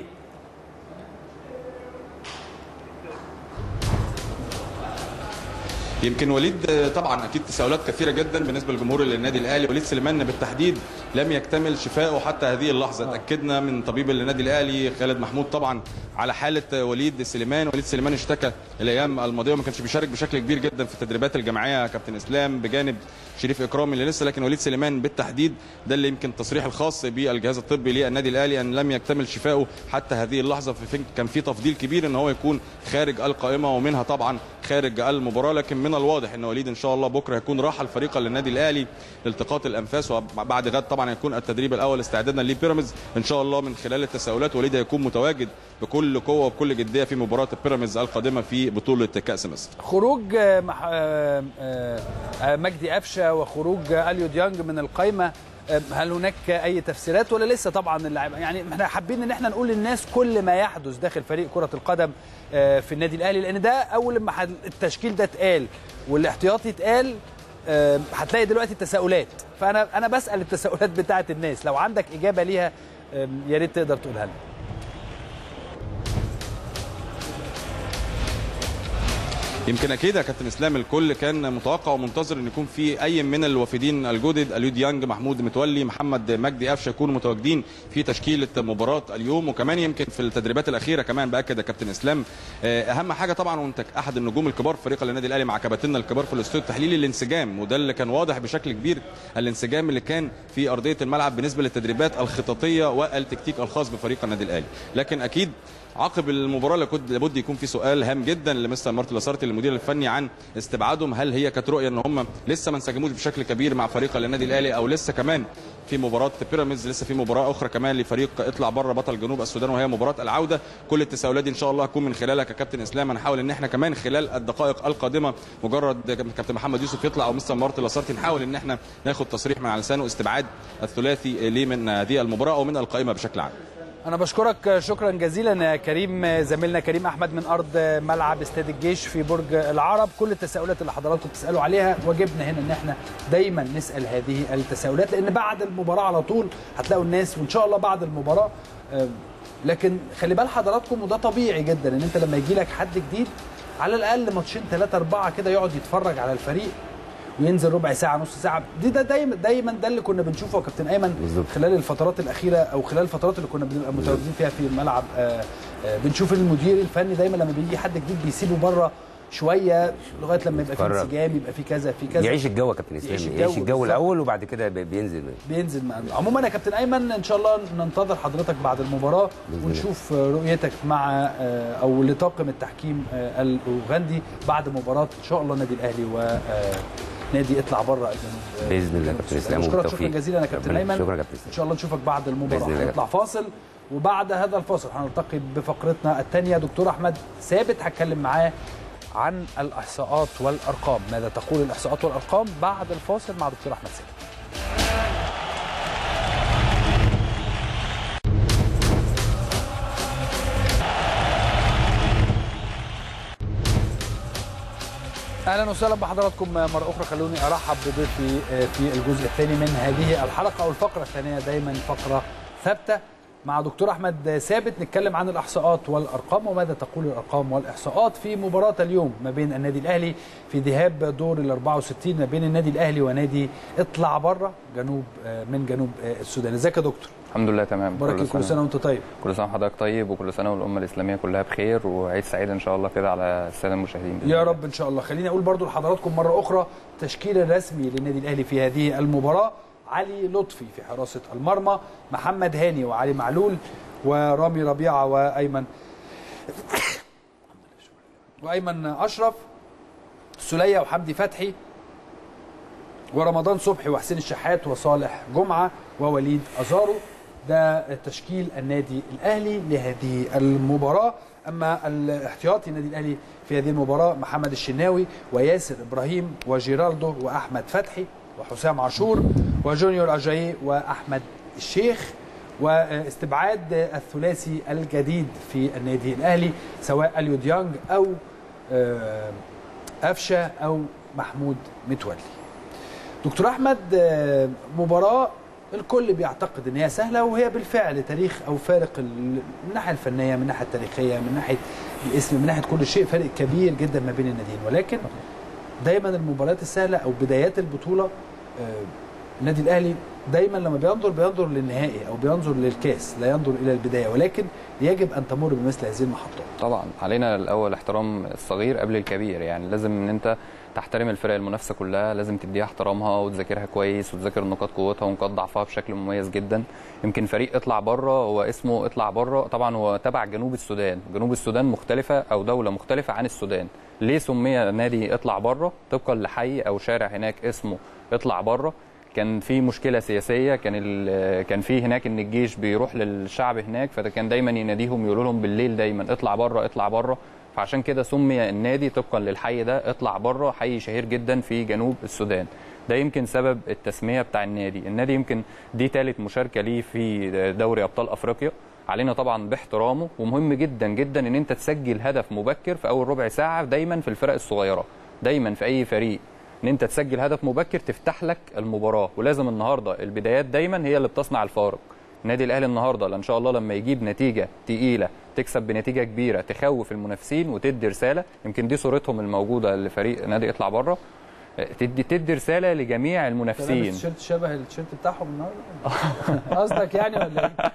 يمكن وليد آه، طبعا اكيد تساؤلات كثيره جدا بالنسبه لجمهور النادي الاهلي وليد سليمان بالتحديد لم يكتمل شفائه حتى هذه اللحظه اتاكدنا من طبيب النادي الاهلي خالد محمود طبعا على حاله آه، وليد سليمان وليد سليمان اشتكى الايام الماضيه وما كانش بيشارك بشكل كبير جدا في التدريبات الجماعيه يا كابتن اسلام بجانب شريف اكرامي اللي لسه لكن وليد سليمان بالتحديد ده اللي يمكن التصريح الخاص بالجهاز الطبي للنادي الاهلي ان لم يكتمل شفائه حتى هذه اللحظه في كان في تفضيل كبير ان هو يكون خارج القائمه ومنها طبعا خارج المباراه لكن من الواضح ان وليد ان شاء الله بكره هيكون راحه الفريق للنادي الاهلي لالتقاط الانفاس وبعد غد طبعا هيكون التدريب الاول استعدادا لبيراميدز ان شاء الله من خلال التساؤلات وليد هيكون متواجد بكل قوه وبكل جديه في مباراه بيراميدز القادمه في بطوله كاس مصر خروج آه، مح- آه، آه، آه، مجدي قفشه وخروج آه، اليو ديانج من القايمه آه، هل هناك اي تفسيرات ولا لسه طبعا اللاعب يعني احنا حابين ان احنا نقول للناس كل ما يحدث داخل فريق كره القدم آه، في النادي الاهلي لان ده اول ما حد- التشكيل ده اتقال والاحتياطي اتقال آه، هتلاقي دلوقتي تساؤلات فانا انا بسال التساؤلات بتاعه الناس لو عندك اجابه ليها آه، يا ريت تقدر تقولها لنا يمكن اكيد يا كابتن اسلام الكل كان متوقع ومنتظر ان يكون في اي من الوافدين الجدد اليو ديانج محمود متولي محمد مجدي قفشه يكونوا متواجدين في تشكيله مباراه اليوم وكمان يمكن في التدريبات الاخيره كمان باكد يا كابتن اسلام آه، اهم حاجه طبعا وانت احد النجوم الكبار في فريق النادي الاهلي مع كباتننا الكبار في الاستوديو التحليلي الانسجام وده اللي كان واضح بشكل كبير الانسجام اللي كان في ارضيه الملعب بالنسبه للتدريبات الخططيه والتكتيك الخاص بفريق النادي الاهلي لكن اكيد عقب المباراه لابد لابد يكون في سؤال هام جدا لمستر مارتن لاسارتي المدير الفني عن استبعادهم هل هي كانت رؤيه ان هم لسه ما انسجموش بشكل كبير مع فريق النادي الاهلي او لسه كمان في مباراه بيراميدز لسه في مباراه اخرى كمان لفريق اطلع بره بطل جنوب السودان وهي مباراه العوده كل التساؤلات دي ان شاء الله هتكون من خلالك يا كابتن اسلام هنحاول ان احنا كمان خلال الدقائق القادمه مجرد كابتن محمد يوسف يطلع او مستر مارتن لاسارتي نحاول ان احنا ناخد تصريح من على لسانه استبعاد الثلاثي ليه من هذه المباراه او من القائمه بشكل عام انا بشكرك شكرا جزيلا يا كريم زميلنا كريم احمد من ارض ملعب استاد الجيش في برج العرب كل التساؤلات اللي حضراتكم بتسالوا عليها واجبنا هنا ان احنا دايما نسال هذه التساؤلات لان بعد المباراه على طول هتلاقوا الناس وان شاء الله بعد المباراه آه، لكن خلي بال حضراتكم وده طبيعي جدا ان انت لما يجي لك حد جديد على الاقل ماتشين ثلاثه اربعه كده يقعد يتفرج على الفريق وينزل ربع ساعه نص ساعه دي ده دايما دايما ده اللي كنا بنشوفه يا كابتن ايمن بالظبط. خلال الفترات الاخيره او خلال الفترات اللي كنا بنبقى متواجدين فيها في الملعب آه، آه، بنشوف المدير الفني دايما لما بيجي حد جديد بيسيبه بره شويه لغايه لما يبقى في يتفرج. انسجام يبقى في كذا في كذا يعيش الجو يا كابتن اسلام يعيش يعيش الجو الجو, بالظبط. الاول وبعد كده بي- بينزل بينزل معانا عموما يا كابتن ايمن ان شاء الله ننتظر حضرتك بعد المباراه بإذن الله. ونشوف رؤيتك مع آه، او لطاقم التحكيم آه، الاوغندي بعد مباراه ان شاء الله النادي الاهلي و آه، نادي اطلع بره الجنوب بإذن الله جنوب كابتن السودان. إسلام بشكرك شكرا وبالتوفيق. جزيلا يا كابتن ربنا- ايمن شكرا يا كابتن إسلام. ان شاء الله نشوفك بعد المباراه بإذن الله. هنطلع فاصل وبعد هذا الفاصل هنلتقي بفقرتنا الثانيه دكتور احمد ثابت هتكلم معاه عن الاحصاءات والارقام ماذا تقول الاحصاءات والارقام بعد الفاصل مع دكتور احمد ثابت اهلا وسهلا بحضراتكم مره اخرى خلوني ارحب بضيفي في الجزء الثاني من هذه الحلقه او الفقره الثانيه دايما فقره ثابته مع دكتور احمد ثابت نتكلم عن الاحصاءات والارقام وماذا تقول الارقام والاحصاءات في مباراه اليوم ما بين النادي الاهلي في ذهاب دور ال 64 ما بين النادي الاهلي ونادي اطلع بره جنوب من جنوب السودان ازيك يا دكتور الحمد لله تمام بارك كل سنه وانت طيب كل سنه وحضرتك طيب وكل سنه والامه الاسلاميه كلها بخير وعيد سعيد ان شاء الله كده على الساده المشاهدين بإذن يا الله. رب ان شاء الله خليني اقول برضو لحضراتكم مره اخرى التشكيل الرسمي للنادي الاهلي في هذه المباراه علي لطفي في حراسه المرمى محمد هاني وعلي معلول ورامي ربيعه وايمن وايمن اشرف سلية وحمدي فتحي ورمضان صبحي وحسين الشحات وصالح جمعه ووليد ازارو ده تشكيل النادي الاهلي لهذه المباراه اما الاحتياطي النادي الاهلي في هذه المباراه محمد الشناوي وياسر ابراهيم وجيرالدو واحمد فتحي وحسام عاشور وجونيور اجاي واحمد الشيخ واستبعاد الثلاثي الجديد في النادي الاهلي سواء اليو ديانج او آه، قفشه او محمود متولي دكتور احمد آه، مباراه الكل بيعتقد ان هي سهله وهي بالفعل تاريخ او فارق ال- من الناحيه الفنيه من الناحيه التاريخيه من ناحيه الاسم من ناحيه كل شيء فارق كبير جدا ما بين الناديين ولكن دايما المباريات السهله او بدايات البطوله آه، النادي الاهلي دايما لما بينظر بينظر للنهائي او بينظر للكاس لا ينظر الى البدايه ولكن يجب ان تمر بمثل هذه المحطات طبعا علينا الاول احترام الصغير قبل الكبير يعني لازم ان انت تحترم الفرق المنافسه كلها لازم تديها احترامها وتذاكرها كويس وتذاكر نقاط قوتها ونقاط ضعفها بشكل مميز جدا يمكن فريق اطلع بره هو اسمه اطلع بره طبعا هو تبع جنوب السودان جنوب السودان مختلفه او دوله مختلفه عن السودان ليه سمي نادي اطلع بره طبقا لحي او شارع هناك اسمه اطلع بره كان في مشكله سياسيه كان ال- كان في هناك ان الجيش بيروح للشعب هناك فكان دايما يناديهم يقولوا لهم بالليل دايما اطلع بره اطلع بره فعشان كده سمي النادي طبقا للحي ده اطلع بره حي شهير جدا في جنوب السودان ده يمكن سبب التسميه بتاع النادي النادي يمكن دي ثالث مشاركه ليه في دوري ابطال افريقيا علينا طبعا باحترامه ومهم جدا جدا ان انت تسجل هدف مبكر في اول ربع ساعه دايما في الفرق الصغيره دايما في اي فريق ان انت تسجل هدف مبكر تفتح لك المباراه ولازم النهارده البدايات دايما هي اللي بتصنع الفارق النادي الاهلي النهارده ان شاء الله لما يجيب نتيجه تقيله تكسب بنتيجه كبيره تخوف المنافسين وتدي رساله يمكن دي صورتهم الموجوده لفريق نادي اطلع بره تدي تدي رساله لجميع المنافسين تيشيرت شبه التيشيرت بتاعهم النهارده قصدك يعني ولا ايه؟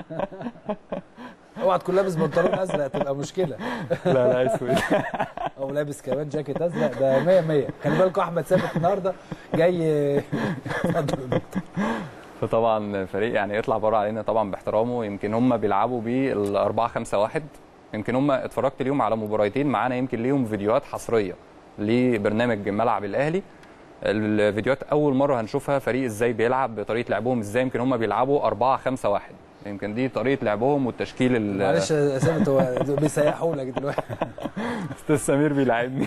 اوعى تكون لابس بنطلون ازرق تبقى مشكله لا لا اسود او لابس كمان جاكيت ازرق ده 100 100 خلي بالكم احمد ثابت النهارده جاي اتفضل يا دكتور. فطبعا فريق يعني يطلع بره علينا طبعا باحترامه يمكن هم بيلعبوا بال 4 5 1 يمكن هم اتفرجت ليهم على مباراتين معانا يمكن ليهم فيديوهات حصريه لبرنامج ملعب الاهلي الفيديوهات اول مره هنشوفها فريق ازاي بيلعب بطريقه لعبهم ازاي يمكن هم بيلعبوا 4 5 1 يمكن دي طريقه لعبهم والتشكيل ال- معلش يا ثابت هو بيسيحوا لك دلوقتي استاذ سمير بيلعبني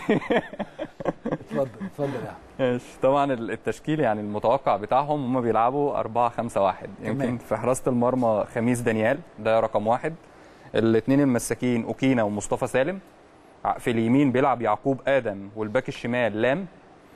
اتفضل اتفضل يا أحمد. ماشي طبعا التشكيل يعني المتوقع بتاعهم هم بيلعبوا 4 5 1 تمام. يمكن في حراسه المرمى خميس دانيال ده رقم واحد الاثنين المساكين اوكينا ومصطفى سالم ع- في اليمين بيلعب يعقوب ادم والباك الشمال لام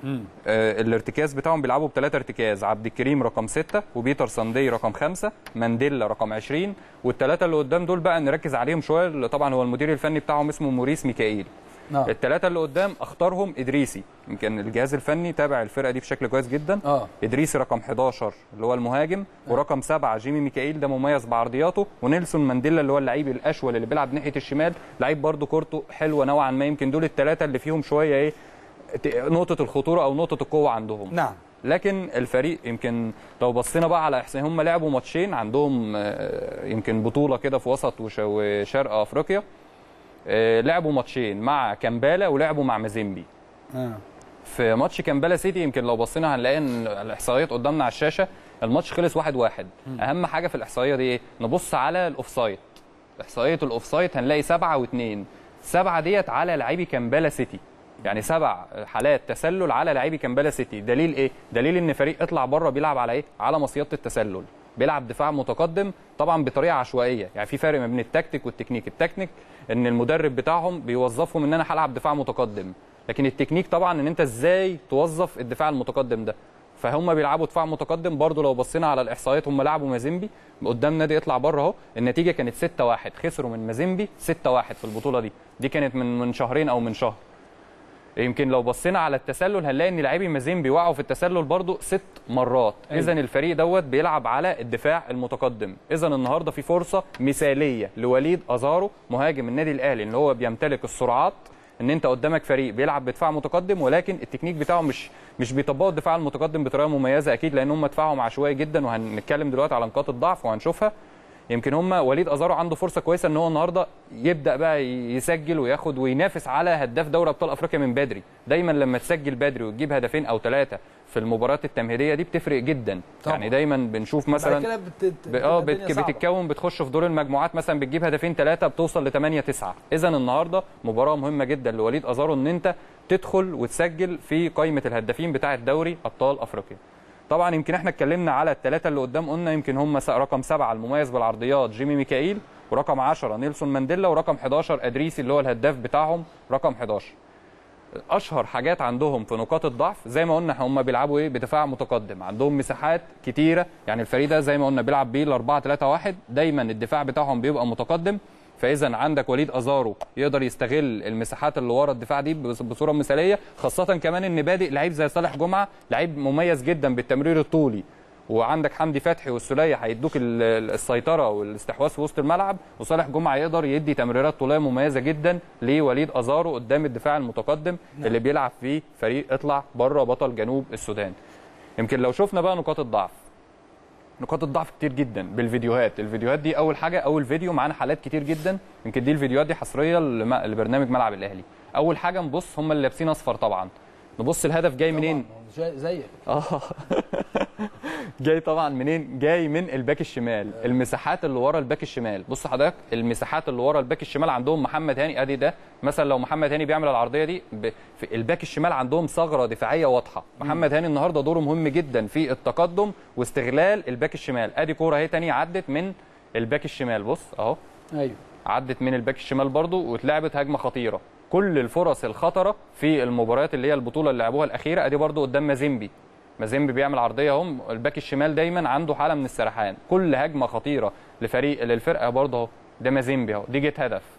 آه الارتكاز بتاعهم بيلعبوا بثلاثه ارتكاز عبد الكريم رقم ستة وبيتر ساندي رقم خمسة مانديلا رقم 20 والثلاثه اللي قدام دول بقى نركز عليهم شويه اللي طبعا هو المدير الفني بتاعهم اسمه موريس ميكائيل اه الثلاثه اللي قدام اختارهم ادريسي يمكن الجهاز الفني تابع الفرقه دي بشكل كويس جدا اه ادريسي رقم 11 اللي هو المهاجم ورقم سبعة جيمي ميكائيل ده مميز بعرضياته ونيلسون مانديلا اللي هو اللعيب الاشول اللي بيلعب ناحيه الشمال لعيب برده كورته حلوه نوعا ما يمكن دول الثلاثه اللي فيهم شويه ايه ت- نقطه الخطوره او نقطه القوه عندهم نعم لكن الفريق يمكن لو بصينا بقى على احسان هم لعبوا ماتشين عندهم آه، يمكن بطوله كده في وسط وش- وشرق افريقيا آه، لعبوا ماتشين مع كامبالا ولعبوا مع مازيمبي اه في ماتش كامبالا سيتي يمكن لو بصينا هنلاقي ان الاحصائيات قدامنا على الشاشه الماتش خلص واحد واحد اهم حاجه في الاحصائيه دي ايه نبص على الاوفسايد احصائيه الاوفسايد هنلاقي سبعة واثنين سبعة ديت على لاعبي كامبالا سيتي يعني سبع حالات تسلل على لاعبي كامبالا سيتي دليل ايه دليل ان فريق اطلع بره بيلعب على ايه على مصيده التسلل بيلعب دفاع متقدم طبعا بطريقه عشوائيه يعني في فرق ما بين التكتيك والتكنيك التكنيك ان المدرب بتاعهم بيوظفهم ان انا هلعب دفاع متقدم لكن التكنيك طبعا ان انت ازاي توظف الدفاع المتقدم ده فهم بيلعبوا دفاع متقدم برضو لو بصينا على الاحصائيات هم لعبوا مازيمبي قدام نادي يطلع بره اهو النتيجه كانت 6-1 خسروا من مازيمبي 6-1 في البطوله دي دي كانت من من شهرين او من شهر يمكن لو بصينا على التسلل هنلاقي ان لاعبي مازيمبي وقعوا في التسلل برضو ست مرات أيوة. اذا الفريق دوت بيلعب على الدفاع المتقدم اذا النهارده في فرصه مثاليه لوليد ازارو مهاجم النادي الاهلي اللي هو بيمتلك السرعات ان انت قدامك فريق بيلعب بدفاع متقدم ولكن التكنيك بتاعه مش مش بيطبقوا الدفاع المتقدم بطريقه مميزه اكيد لان هم دفاعهم عشوائي جدا وهنتكلم دلوقتي على نقاط الضعف وهنشوفها يمكن هم وليد ازارو عنده فرصه كويسه ان هو النهارده يبدا بقى يسجل وياخد وينافس على هداف دوري ابطال افريقيا من بدري دايما لما تسجل بدري وتجيب هدفين او ثلاثه في المباريات التمهيديه دي بتفرق جدا طبعا. يعني دايما بنشوف بعد مثلا كده بت... ب- اه بت- بتتكون بتخش في دور المجموعات مثلا بتجيب هدفين ثلاثه بتوصل ل 8 9 اذا النهارده مباراه مهمه جدا لوليد ازارو ان انت تدخل وتسجل في قائمه الهدافين بتاعه دوري ابطال افريقيا طبعا يمكن احنا اتكلمنا على الثلاثه اللي قدام قلنا يمكن هم س- رقم سبعه المميز بالعرضيات جيمي ميكائيل ورقم 10 نيلسون مانديلا ورقم 11 ادريسي اللي هو الهداف بتاعهم رقم 11 اشهر حاجات عندهم في نقاط الضعف زي ما قلنا هم بيلعبوا ايه بدفاع متقدم عندهم مساحات كتيره يعني الفريق ده زي ما قلنا بيلعب بيه ال 4 3 1 دايما الدفاع بتاعهم بيبقى متقدم فاذا عندك وليد ازارو يقدر يستغل المساحات اللي ورا الدفاع دي بص- بصوره مثاليه خاصه كمان ان بادئ لعيب زي صالح جمعه لعيب مميز جدا بالتمرير الطولي وعندك حمدي فتحي والسوليه هيدوك ال- ال- السيطره والاستحواذ في وسط الملعب وصالح جمعه يقدر يدي تمريرات طوليه مميزه جدا لوليد ازارو قدام الدفاع المتقدم اللي بيلعب فيه فريق اطلع بره بطل جنوب السودان يمكن لو شفنا بقى نقاط الضعف نقاط الضعف كتير جدا بالفيديوهات الفيديوهات دي اول حاجه اول فيديو معانا حالات كتير جدا يمكن دي الفيديوهات دي حصريه لم- لبرنامج ملعب الاهلي اول حاجه نبص هم اللي لابسين اصفر طبعا نبص الهدف جاي منين زيك اه جاي طبعا منين جاي من الباك الشمال المساحات اللي ورا الباك الشمال بص حضرتك المساحات اللي ورا الباك الشمال عندهم محمد هاني ادي ده مثلا لو محمد هاني بيعمل العرضيه دي ب... في الباك الشمال عندهم ثغره دفاعيه واضحه محمد هاني النهارده دوره مهم جدا في التقدم واستغلال الباك الشمال ادي كوره اهي تاني عدت من الباك الشمال بص اهو ايوه عدت من الباك الشمال برضو واتلعبت هجمه خطيره كل الفرص الخطره في المباريات اللي هي البطوله اللي لعبوها الاخيره ادي برضو قدام مازيمبي مازيمبي بيعمل عرضيه اهو الباك الشمال دايما عنده حاله من السرحان كل هجمه خطيره لفريق للفرقه برضه اهو ده مازيمبي اهو دي جت هدف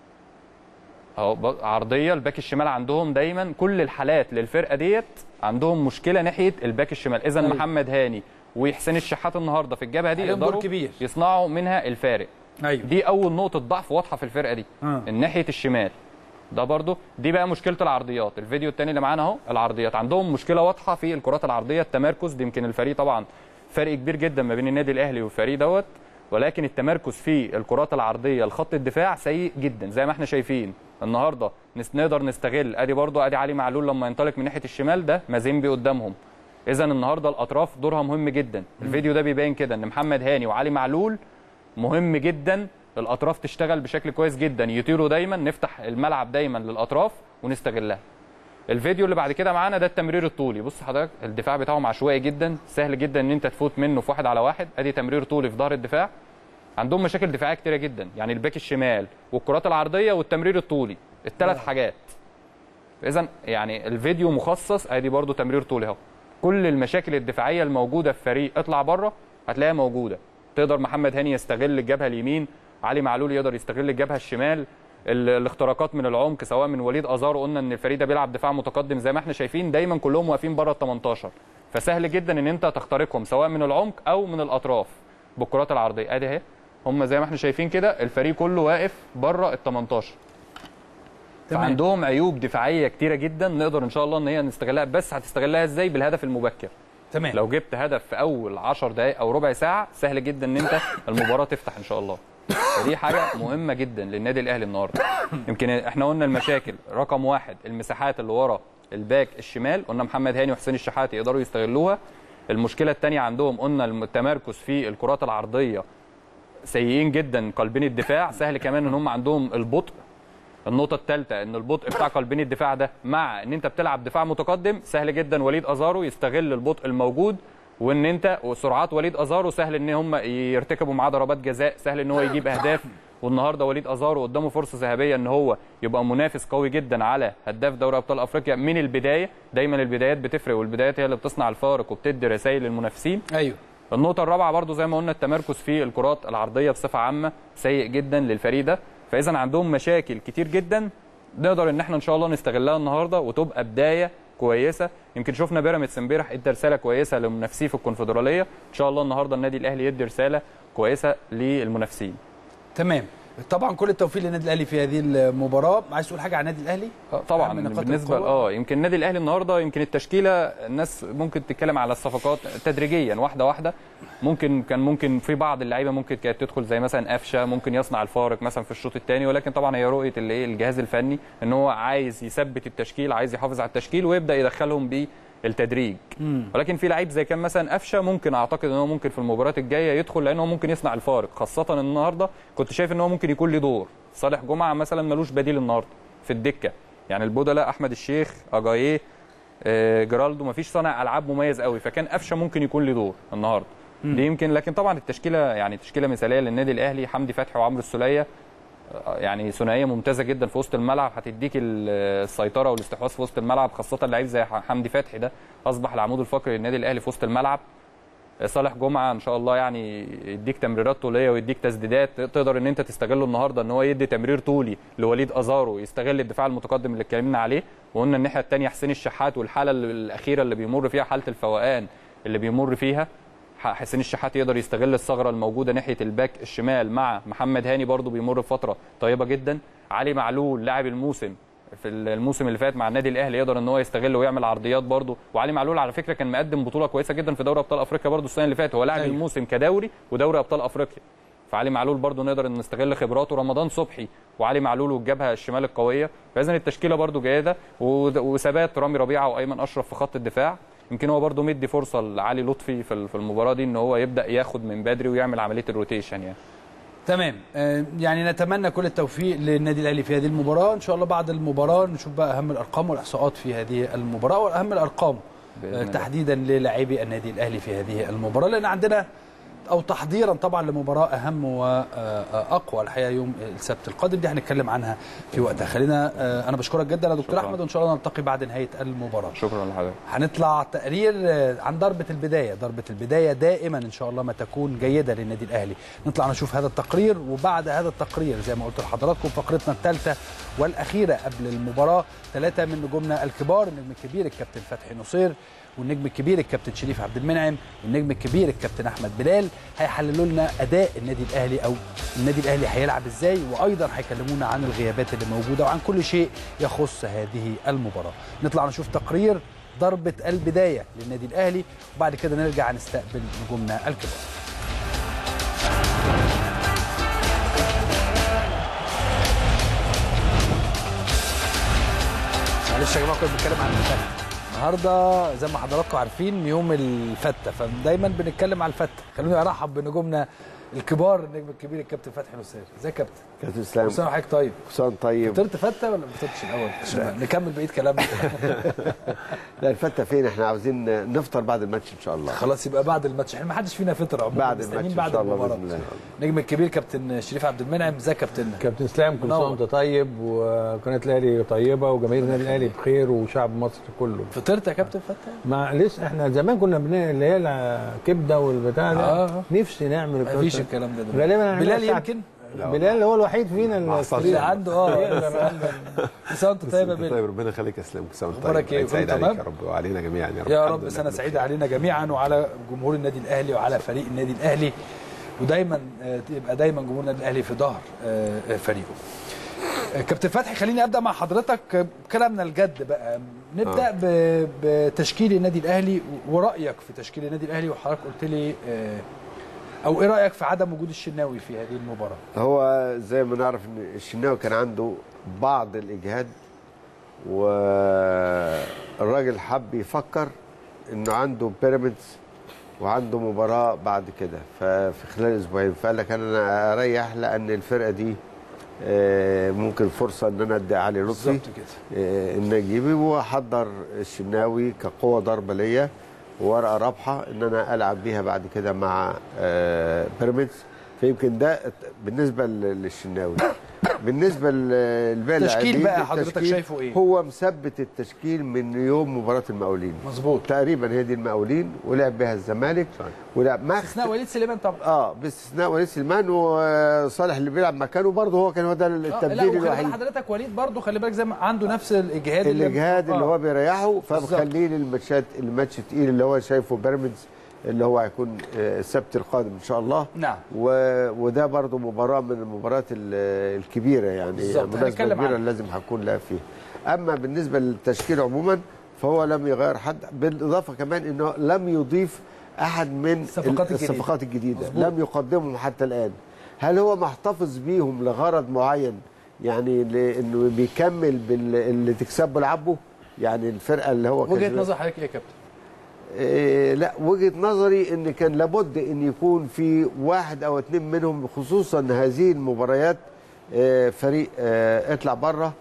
اهو ب- عرضيه الباك الشمال عندهم دايما كل الحالات للفرقه ديت عندهم مشكله ناحيه الباك الشمال اذا أيوة. محمد هاني وحسين الشحات النهارده في الجبهه دي عليهم دور يقدروا كبير. يصنعوا منها الفارق ايوه دي اول نقطه ضعف واضحه في الفرقه دي آه. الناحيه الشمال ده برضو دي بقى مشكله العرضيات الفيديو الثاني اللي معانا اهو العرضيات عندهم مشكله واضحه في الكرات العرضيه التمركز دي يمكن الفريق طبعا فرق كبير جدا ما بين النادي الاهلي والفريق دوت ولكن التمركز في الكرات العرضيه لخط الدفاع سيء جدا زي ما احنا شايفين النهارده نس- نقدر نستغل ادي برضو ادي علي معلول لما ينطلق من ناحيه الشمال ده مازيمبي قدامهم اذا النهارده الاطراف دورها مهم جدا الفيديو ده بيبين كده ان محمد هاني وعلي معلول مهم جدا الاطراف تشتغل بشكل كويس جدا يطيروا دايما نفتح الملعب دايما للاطراف ونستغلها الفيديو اللي بعد كده معانا ده التمرير الطولي بص حضرتك الدفاع بتاعهم عشوائي جدا سهل جدا ان انت تفوت منه في واحد على واحد ادي تمرير طولي في ظهر الدفاع عندهم مشاكل دفاعيه كتيره جدا يعني الباك الشمال والكرات العرضيه والتمرير الطولي الثلاث حاجات اذا يعني الفيديو مخصص ادي برضو تمرير طولي اهو كل المشاكل الدفاعيه الموجوده في فريق اطلع بره هتلاقيها موجوده تقدر محمد هاني يستغل الجبهه اليمين علي معلول يقدر يستغل الجبهه الشمال ال- الاختراقات من العمق سواء من وليد ازارو قلنا ان الفريق ده بيلعب دفاع متقدم زي ما احنا شايفين دايما كلهم واقفين بره ال 18 فسهل جدا ان انت تخترقهم سواء من العمق او من الاطراف بالكرات العرضيه ادي اهي هم زي ما احنا شايفين كده الفريق كله واقف بره ال 18 تمام. فعندهم عيوب دفاعيه كتيره جدا نقدر ان شاء الله ان هي نستغلها بس هتستغلها ازاي بالهدف المبكر تمام لو جبت هدف في اول 10 دقائق او ربع ساعه سهل جدا ان انت المباراه تفتح ان شاء الله فدي حاجه مهمه جدا للنادي الاهلي النهارده يمكن احنا قلنا المشاكل رقم واحد المساحات اللي ورا الباك الشمال قلنا محمد هاني وحسين الشحاتي يقدروا يستغلوها المشكله الثانيه عندهم قلنا التمركز في الكرات العرضيه سيئين جدا قلبين الدفاع سهل كمان ان هم عندهم البطء النقطة الثالثة ان البطء بتاع قلبين الدفاع ده مع ان انت بتلعب دفاع متقدم سهل جدا وليد ازارو يستغل البطء الموجود وان انت وسرعات وليد ازارو سهل ان هم يرتكبوا معاه ضربات جزاء سهل ان هو يجيب اهداف والنهارده وليد ازارو قدامه فرصه ذهبيه ان هو يبقى منافس قوي جدا على هداف دوري ابطال افريقيا من البدايه دايما البدايات بتفرق والبدايات هي اللي بتصنع الفارق وبتدي رسائل للمنافسين ايوه النقطة الرابعة برضو زي ما قلنا التمركز في الكرات العرضية بصفة عامة سيء جدا للفريق ده فإذا عندهم مشاكل كتير جدا نقدر إن احنا إن شاء الله نستغلها النهاردة وتبقى بداية كويسة يمكن شفنا بيراميدز امبارح ادى رسالة كويسة لمنافسيه في الكونفدرالية إن شاء الله النهاردة النادي الأهلي يدي رسالة كويسة للمنافسين تمام طبعا كل التوفيق للنادي الاهلي في هذه المباراه عايز تقول حاجه عن النادي الاهلي آه، طبعا أهم نقاط بالنسبه القوة. اه يمكن النادي الاهلي النهارده يمكن التشكيله الناس ممكن تتكلم على الصفقات تدريجيا واحده واحده ممكن كان ممكن في بعض اللعيبه ممكن كانت تدخل زي مثلا قفشه ممكن يصنع الفارق مثلا في الشوط الثاني ولكن طبعا هي رؤيه اللي ايه الجهاز الفني ان هو عايز يثبت التشكيل عايز يحافظ على التشكيل ويبدا يدخلهم بالتدريج ولكن في لعيب زي كان مثلا قفشه ممكن اعتقد ان هو ممكن في المباريات الجايه يدخل لان هو ممكن يصنع الفارق خاصه النهارده كنت شايف ان هو ممكن يكون له دور صالح جمعه مثلا ملوش بديل النهارده في الدكه يعني البودلة احمد الشيخ اجاييه آه، جرالدو مفيش صانع العاب مميز قوي فكان قفشه ممكن يكون له دور النهارده دي يمكن لكن طبعا التشكيله يعني تشكيله مثاليه للنادي الاهلي حمدي فتحي وعمرو السوليه آه، يعني ثنائيه ممتازه جدا في وسط الملعب هتديك ال- السيطره والاستحواذ في وسط الملعب خاصه لعيب زي ح- حمدي فتحي ده اصبح العمود الفقري للنادي الاهلي في وسط الملعب صالح جمعه ان شاء الله يعني يديك تمريرات طوليه ويديك تسديدات تقدر ان انت تستغله النهارده ان هو يدي تمرير طولي لوليد ازارو يستغل الدفاع المتقدم اللي اتكلمنا عليه وقلنا الناحيه الثانيه حسين الشحات والحاله اللي- الاخيره اللي بيمر فيها حاله الفوقان اللي بيمر فيها ح- حسين الشحات يقدر يستغل الثغره الموجوده ناحيه الباك الشمال مع محمد هاني برضو بيمر بفتره طيبه جدا علي معلول لاعب الموسم في الموسم اللي فات مع النادي الاهلي يقدر ان هو يستغل ويعمل عرضيات برضه وعلي معلول على فكره كان مقدم بطوله كويسه جدا في دوري ابطال افريقيا برضه السنه اللي فاتت هو لاعب أيوة. الموسم كدوري ودوري ابطال افريقيا فعلي معلول برضه نقدر ان نستغل خبراته رمضان صبحي وعلي معلول والجبهه الشمال القويه فاذا التشكيله برضه جيده ود- وثبات رامي ربيعه وايمن اشرف في خط الدفاع يمكن هو برضه مدي فرصه لعلي لطفي في ال- في المباراه دي ان هو يبدا ياخد من بدري ويعمل عمليه الروتيشن يعني تمام آه، يعني نتمنى كل التوفيق للنادي الاهلي في هذه المباراه ان شاء الله بعد المباراه نشوف بقى اهم الارقام والاحصاءات في هذه المباراه واهم الارقام بإذن آه، الله. تحديدا للاعبي النادي الاهلي في هذه المباراه لان عندنا او تحضيرا طبعا لمباراه اهم واقوى الحقيقه يوم السبت القادم دي هنتكلم عنها في وقتها خلينا آه، انا بشكرك جدا يا دكتور شكراً. احمد وان شاء الله نلتقي بعد نهايه المباراه شكرا لحضرتك هنطلع تقرير آه، عن ضربة البداية ضربة البداية دائما إن شاء الله ما تكون جيدة للنادي الأهلي نطلع نشوف هذا التقرير وبعد هذا التقرير زي ما قلت لحضراتكم فقرتنا الثالثة والأخيرة قبل المباراة ثلاثة من نجومنا الكبار النجم الكبير الكابتن فتحي نصير والنجم الكبير الكابتن شريف عبد المنعم والنجم الكبير الكابتن احمد بلال هيحللوا لنا اداء النادي الاهلي او النادي الاهلي هيلعب ازاي وايضا هيكلمونا عن الغيابات اللي موجوده وعن كل شيء يخص هذه المباراه نطلع نشوف تقرير ضربه البدايه للنادي الاهلي وبعد كده نرجع نستقبل نجومنا الكبار معلش يا جماعه كنا بنتكلم عن الفته النهارده زي ما حضراتكم عارفين يوم الفته فدايما بنتكلم على الفته خلوني ارحب بنجومنا الكبار النجم الكبير الكابتن فتحي نصير ازيك يا كابتن كابتن اسلام كل سنه وحضرتك طيب حسام طيب فطرت فته ولا ما فطرتش الاول عشان نكمل بقيه كلامنا لا الفته فين احنا عاوزين نفطر بعد الماتش ان شاء الله خلاص يبقى بعد الماتش احنا ما حدش فينا فطر عموما بعد مستنيين الماتش بعد ان شاء الله المباراه باذن الله النجم الكبير كابتن شريف عبد المنعم ازيك يا كابتن كابتن اسلام كل سنه منور. وانت طيب وقناه الاهلي طيبه وجماهير النادي الاهلي بخير وشعب مصر كله فطرت يا كابتن فتحي مع لسه احنا زمان كنا بنعمل اللي هي الكبده والبتاع ده آه. نفسي نعمل ما فيش الكبدة. الكلام ده دلوقتي. غالبا هنعملها بلال الساعة- يمكن بلال هو الوحيد فينا اللي اللي عنده اه كل سنه وانت طيب يا بلال طيب ربنا يخليك يا اسلام كل سنه وانت أخبارك طيب إيه؟ عيد سعيد كله عليك تمام؟ يا رب وعلينا جميعا يا رب يا الحمد رب لله سنه بخير. سعيده علينا جميعا وعلى جمهور النادي الاهلي وعلى فريق النادي الاهلي ودايما آه، يبقى دايما جمهور النادي الاهلي في ظهر آه، آه، فريقه آه، كابتن فتحي خليني ابدا مع حضرتك آه، كلامنا الجد بقى نبدا ب- بتشكيل النادي الاهلي ورايك في تشكيل النادي الاهلي وحضرتك قلت لي آه، او ايه رايك في عدم وجود الشناوي في هذه المباراه هو زي ما نعرف ان الشناوي كان عنده بعض الاجهاد والراجل حب يفكر انه عنده بيراميدز وعنده مباراه بعد كده ففي خلال اسبوعين فقال لك انا اريح لان الفرقه دي آه، ممكن فرصه ان انا ادي علي لطفي بالظبط كده آه، النجيبي وحضر الشناوي كقوه ضربه ليا وورقه رابحه ان انا العب بيها بعد كده مع آه، بيراميدز فيمكن ده بالنسبه لل- للشناوي بالنسبه للباقي التشكيل اللاعبين، بقى حضرتك التشكيل شايفه إيه؟ هو مثبت التشكيل من يوم مباراه المقاولين مظبوط تقريبا هي دي المقاولين ولعب بها الزمالك ولعب ما استثناء وليد سليمان طبعا اه باستثناء وليد سليمان وصالح اللي بيلعب مكانه برضه هو كان هو ده آه، لا التبديل وخلي الوحيد بال حضرتك وليد برضه خلي بالك زي ما عنده نفس الاجهاد الاجهاد اللي آه. هو بيريحه بالظبط. فمخليه للماتشات الماتش التقيل اللي هو شايفه بيراميدز اللي هو هيكون آه، السبت القادم ان شاء الله نعم و... وده برضو مباراه من المباريات ال- الكبيره يعني بالظبط، مناسبه هنتكلم كبيره عنها. لازم هكون لها فيها اما بالنسبه للتشكيل عموما فهو لم يغير حد بالاضافه كمان انه لم يضيف احد من الصفقات ال- الجديدة. الصفقات الجديده مظبوط. لم يقدمهم حتى الان هل هو محتفظ بيهم لغرض معين يعني لانه بيكمل باللي تكسبه لعبه يعني الفرقه اللي هو وجهه كسبان- نظر حضرتك ايه يا كابتن؟ إيه لا وجهه نظري ان كان لابد ان يكون في واحد او اتنين منهم خصوصا هذه المباريات آه، فريق آه، اطلع بره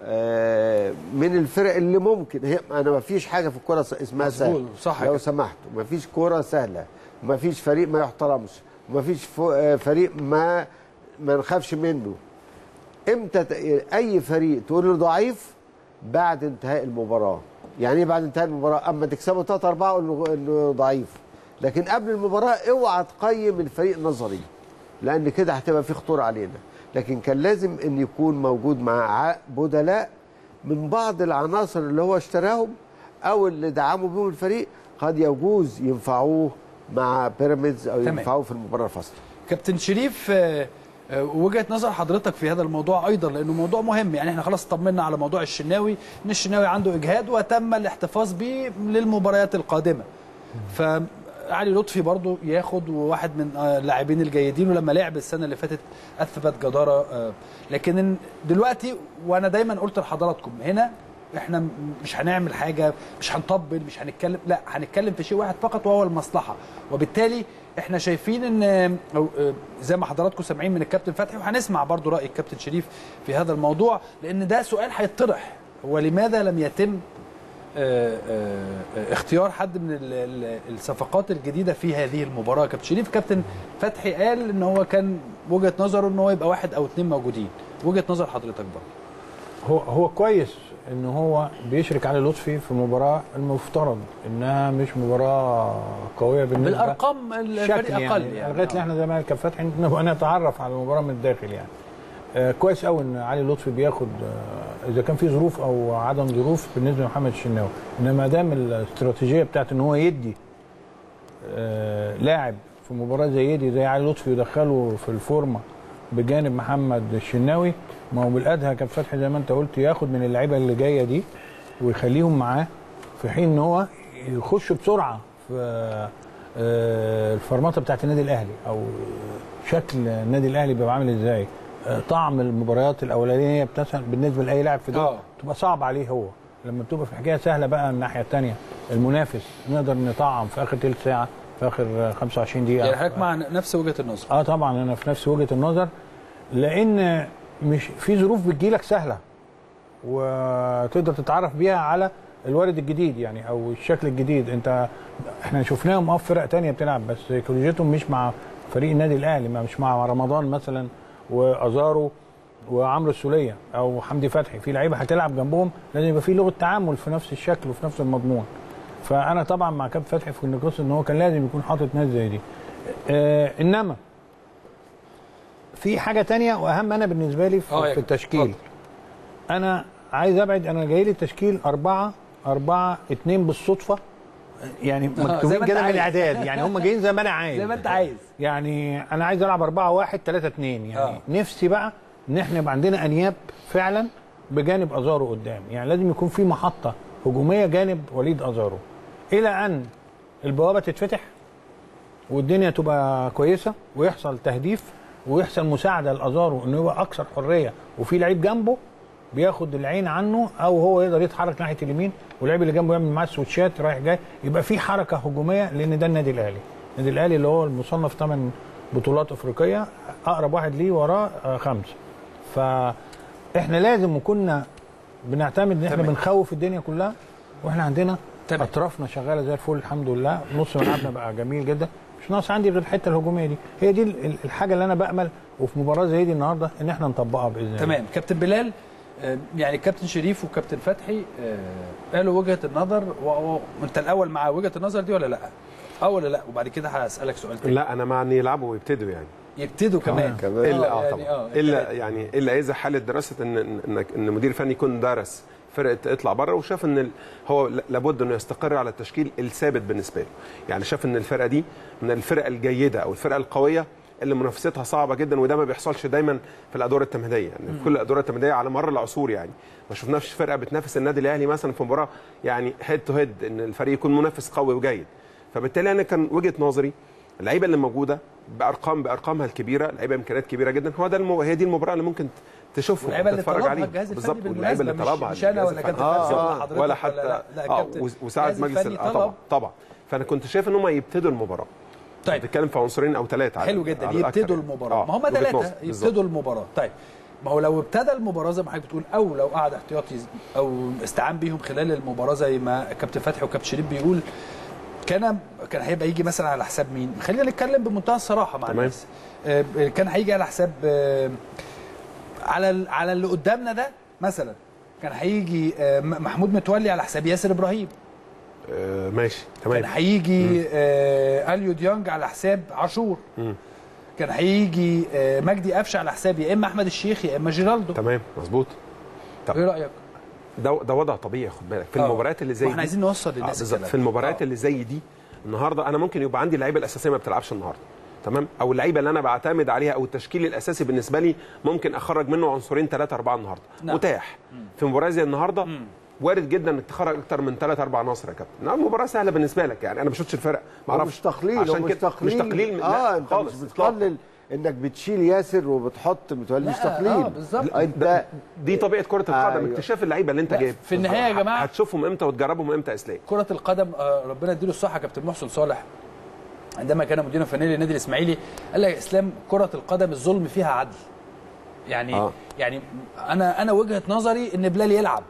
آه، من الفرق اللي ممكن هي انا ما فيش حاجه في الكوره اسمها مظبوط، سهل صح لو كده. سمحتوا ما فيش كوره سهله ما فيش فريق ما يحترمش ما فيش فو- آه، فريق ما ما نخافش منه امتى ت- اي فريق تقول له ضعيف بعد انتهاء المباراه يعني ايه بعد انتهاء المباراه اما تكسبه 3 4 قول له انه ضعيف لكن قبل المباراه اوعى تقيم الفريق نظري لان كده هتبقى في خطوره علينا لكن كان لازم ان يكون موجود مع ع- بدلاء من بعض العناصر اللي هو اشتراهم او اللي دعموا بهم الفريق قد يجوز ينفعوه مع بيراميدز او تمام. ينفعوه في المباراه الفاصله كابتن شريف آه، آه، وجهه نظر حضرتك في هذا الموضوع ايضا لانه موضوع مهم يعني احنا خلاص طمنا على موضوع الشناوي ان الشناوي عنده اجهاد وتم الاحتفاظ به للمباريات القادمه فعلي لطفي برضو ياخد وواحد من آه، اللاعبين الجيدين ولما لعب السنه اللي فاتت اثبت جداره آه، لكن دلوقتي وانا دايما قلت لحضراتكم هنا احنا م- مش هنعمل حاجه مش هنطبل مش هنتكلم لا هنتكلم في شيء واحد فقط وهو المصلحه وبالتالي احنا شايفين ان أو آه، زي ما حضراتكم سامعين من الكابتن فتحي وهنسمع برضو راي الكابتن شريف في هذا الموضوع لان ده سؤال هيطرح هو لماذا لم يتم آه، آه، آه، اختيار حد من ال- ال- الصفقات الجديده في هذه المباراه كابتن شريف كابتن فتحي قال ان هو كان وجهه نظره ان هو يبقى واحد او اثنين موجودين وجهه نظر حضرتك برضه هو هو كويس ان هو بيشرك علي لطفي في مباراه المفترض انها مش مباراه قويه بالنسبه بالارقام الفريق شكل اقل يعني, يعني لغايه اللي احنا زي ما قال كابتن فتحي نبقى نتعرف على المباراه من الداخل يعني آه كويس قوي ان علي لطفي بياخد آه اذا كان في ظروف او عدم ظروف بالنسبه لمحمد الشناوي انما ما دام الاستراتيجيه بتاعت ان هو يدي آه لاعب في مباراه زي دي زي علي لطفي يدخله في الفورمه بجانب محمد الشناوي ما هو بالادهى كابتن فتحي زي ما انت قلت ياخد من اللعيبه اللي جايه دي ويخليهم معاه في حين ان هو يخش بسرعه في آه، الفرمطه بتاعت النادي الاهلي او شكل النادي الاهلي بيبقى عامل ازاي آه، طعم المباريات الاولانيه بتسهل بالنسبه لاي لاعب في دول آه. تبقى صعب عليه هو لما بتبقى في الحكايه سهله بقى الناحيه الثانيه المنافس نقدر نطعم في اخر ثلث ساعه في اخر 25 دقيقه يعني حضرتك مع نفس وجهه النظر اه طبعا انا في نفس وجهه النظر لان مش في ظروف بتجيلك سهله وتقدر تتعرف بيها على الوارد الجديد يعني او الشكل الجديد انت احنا شفناهم اه في فرق تانية بتلعب بس سيكولوجيتهم مش مع فريق النادي الاهلي ما مش مع رمضان مثلا وازارو وعمرو السوليه او حمدي فتحي في لعيبه هتلعب جنبهم لازم يبقى في لغه تعامل في نفس الشكل وفي نفس المضمون فانا طبعا مع كابتن فتحي في النقاش ان هو كان لازم يكون حاطط ناس زي دي آه انما في حاجه تانية واهم انا بالنسبه لي آه يا في, في كابتن، التشكيل اتفضل. انا عايز ابعد انا جاي لي التشكيل أربعة أربعة اتنين بالصدفة يعني زي ما مكتوبين انت كده من عايز. الاعداد يعني هم جايين زي ما انا عايز زي ما انت عايز يعني انا عايز العب 4 1 3 2 يعني آه. آه. نفسي بقى ان احنا يبقى عندنا انياب فعلا بجانب ازارو قدام يعني لازم يكون في محطه هجوميه جانب وليد ازارو الى ان البوابه تتفتح والدنيا تبقى كويسه ويحصل تهديف ويحصل مساعده لازارو انه يبقى اكثر حريه وفي لعيب جنبه بياخد العين عنه او هو يقدر يتحرك ناحيه اليمين واللعيب اللي جنبه يعمل معاه سويتشات رايح جاي يبقى في حركه هجوميه لان ده النادي الاهلي النادي الاهلي اللي هو المصنف 8 بطولات افريقيه اقرب واحد ليه وراه آه، خمسه فاحنا لازم وكنا بنعتمد ان احنا تمام. بنخوف الدنيا كلها واحنا عندنا تمام. اطرافنا شغاله زي الفل الحمد لله نص ملعبنا بقى جميل جدا مش ناقص عندي غير الحته الهجوميه دي هي دي ال- الحاجه اللي انا بامل وفي مباراه زي دي النهارده ان احنا نطبقها باذن الله تمام كابتن بلال آه، يعني كابتن شريف وكابتن فتحي آه، قالوا وجهه النظر و- و- وانت الاول مع وجهه النظر دي ولا لا؟ اه ولا لا؟ وبعد كده هسالك سؤال تاني لا انا مع ان يلعبوا ويبتدوا يعني يبتدوا كمان كمان. الا اه يعني طبعا آه، الا يعني الا اذا حاله دراسه ان ان ان مدير فني يكون درس فرقه اطلع بره وشاف ان ال- هو ل- لابد انه يستقر على التشكيل الثابت بالنسبه له يعني شاف ان الفرقه دي من الفرق الجيده او الفرقه القويه اللي منافستها صعبه جدا وده ما بيحصلش دايما في الادوار التمهيديه يعني في كل الادوار التمهيديه على مر العصور يعني ما شفناش فرقه بتنافس النادي الاهلي مثلا في مباراه يعني هيد تو هيد ان الفريق يكون منافس قوي وجيد فبالتالي انا كان وجهه نظري اللعيبه اللي موجوده بارقام بارقامها الكبيره لعيبه امكانيات كبيره جدا هو ده المو... هي دي المباراه اللي ممكن تشوفها واللعيبه اللي وتتفرج طلبها عليها الجهاز الفني بالظبط واللعيبه اللي بالمناسبة، طلبها مش, مش انا الجهاز ولا كابتن الفني. فتحي آه، ولا آه، حضرتك ولا حتى لا, لا اه كابتن وس- وساعد الجهاز مجلس الفني ال- آه، طبعا طلب طبعا فانا كنت شايف ان هم يبتدوا المباراه طيب بتتكلم في عنصرين او ثلاثه حلو جدا يبتدوا المباراه ما هم ثلاثه يبتدوا المباراه طيب ما هو لو ابتدى المباراه زي ما حضرتك بتقول او لو قعد احتياطي او استعان بيهم خلال المباراه زي ما كابتن فتحي وكابتن شريف بيقول كان كان هيبقى يجي مثلا على حساب مين؟ خلينا نتكلم بمنتهى الصراحه مع تمام. الناس آه، كان هيجي على حساب آه، على ال- على اللي قدامنا ده مثلا كان هيجي آه، م- محمود متولي على حساب ياسر ابراهيم آه ماشي كان تمام هيجي آه اليو ديانج على حساب عاشور مم. كان هيجي آه مجدي قفشه على حساب يا اما احمد الشيخ يا اما جيرالدو تمام مظبوط طب ايه رايك؟ ده ده وضع طبيعي خد بالك في آه. المباريات اللي زي واحنا دي عايزين نوصل آه للناس بالظبط الكلام. في المباريات آه. اللي زي دي النهارده انا ممكن يبقى عندي اللعيبه الاساسيه ما بتلعبش النهارده تمام او اللعيبه اللي انا بعتمد عليها او التشكيل الاساسي بالنسبه لي ممكن اخرج منه عنصرين ثلاثه اربعه النهارده نعم. متاح في مباراه زي النهارده وارد جدا انك تخرج اكتر من ثلاث اربع عناصر يا كابتن نعم مباراه سهله بالنسبه لك يعني انا ما شفتش الفرق ما هو اعرفش مش تقليل عشان هو مش كده تقليل مش تقليل من- اه لا انت خالص مش إطلاقاً. بتقلل انك بتشيل ياسر وبتحط متولي مش لا، تقليل آه، بالظبط. انت ده- دي طبيعه كره القدم أيوة. اكتشاف اللعيبه اللي انت لا، جايب في النهاية يا جماعة- هتشوفهم امتى وتجربهم امتى اسلام كرة القدم آه، ربنا يديله الصحة كابتن محسن صالح عندما كان مديرا فنيا للنادي الاسماعيلي قال لك يا اسلام كرة القدم الظلم فيها عدل. يعني آه. يعني انا انا وجهة نظري ان بلال يلعب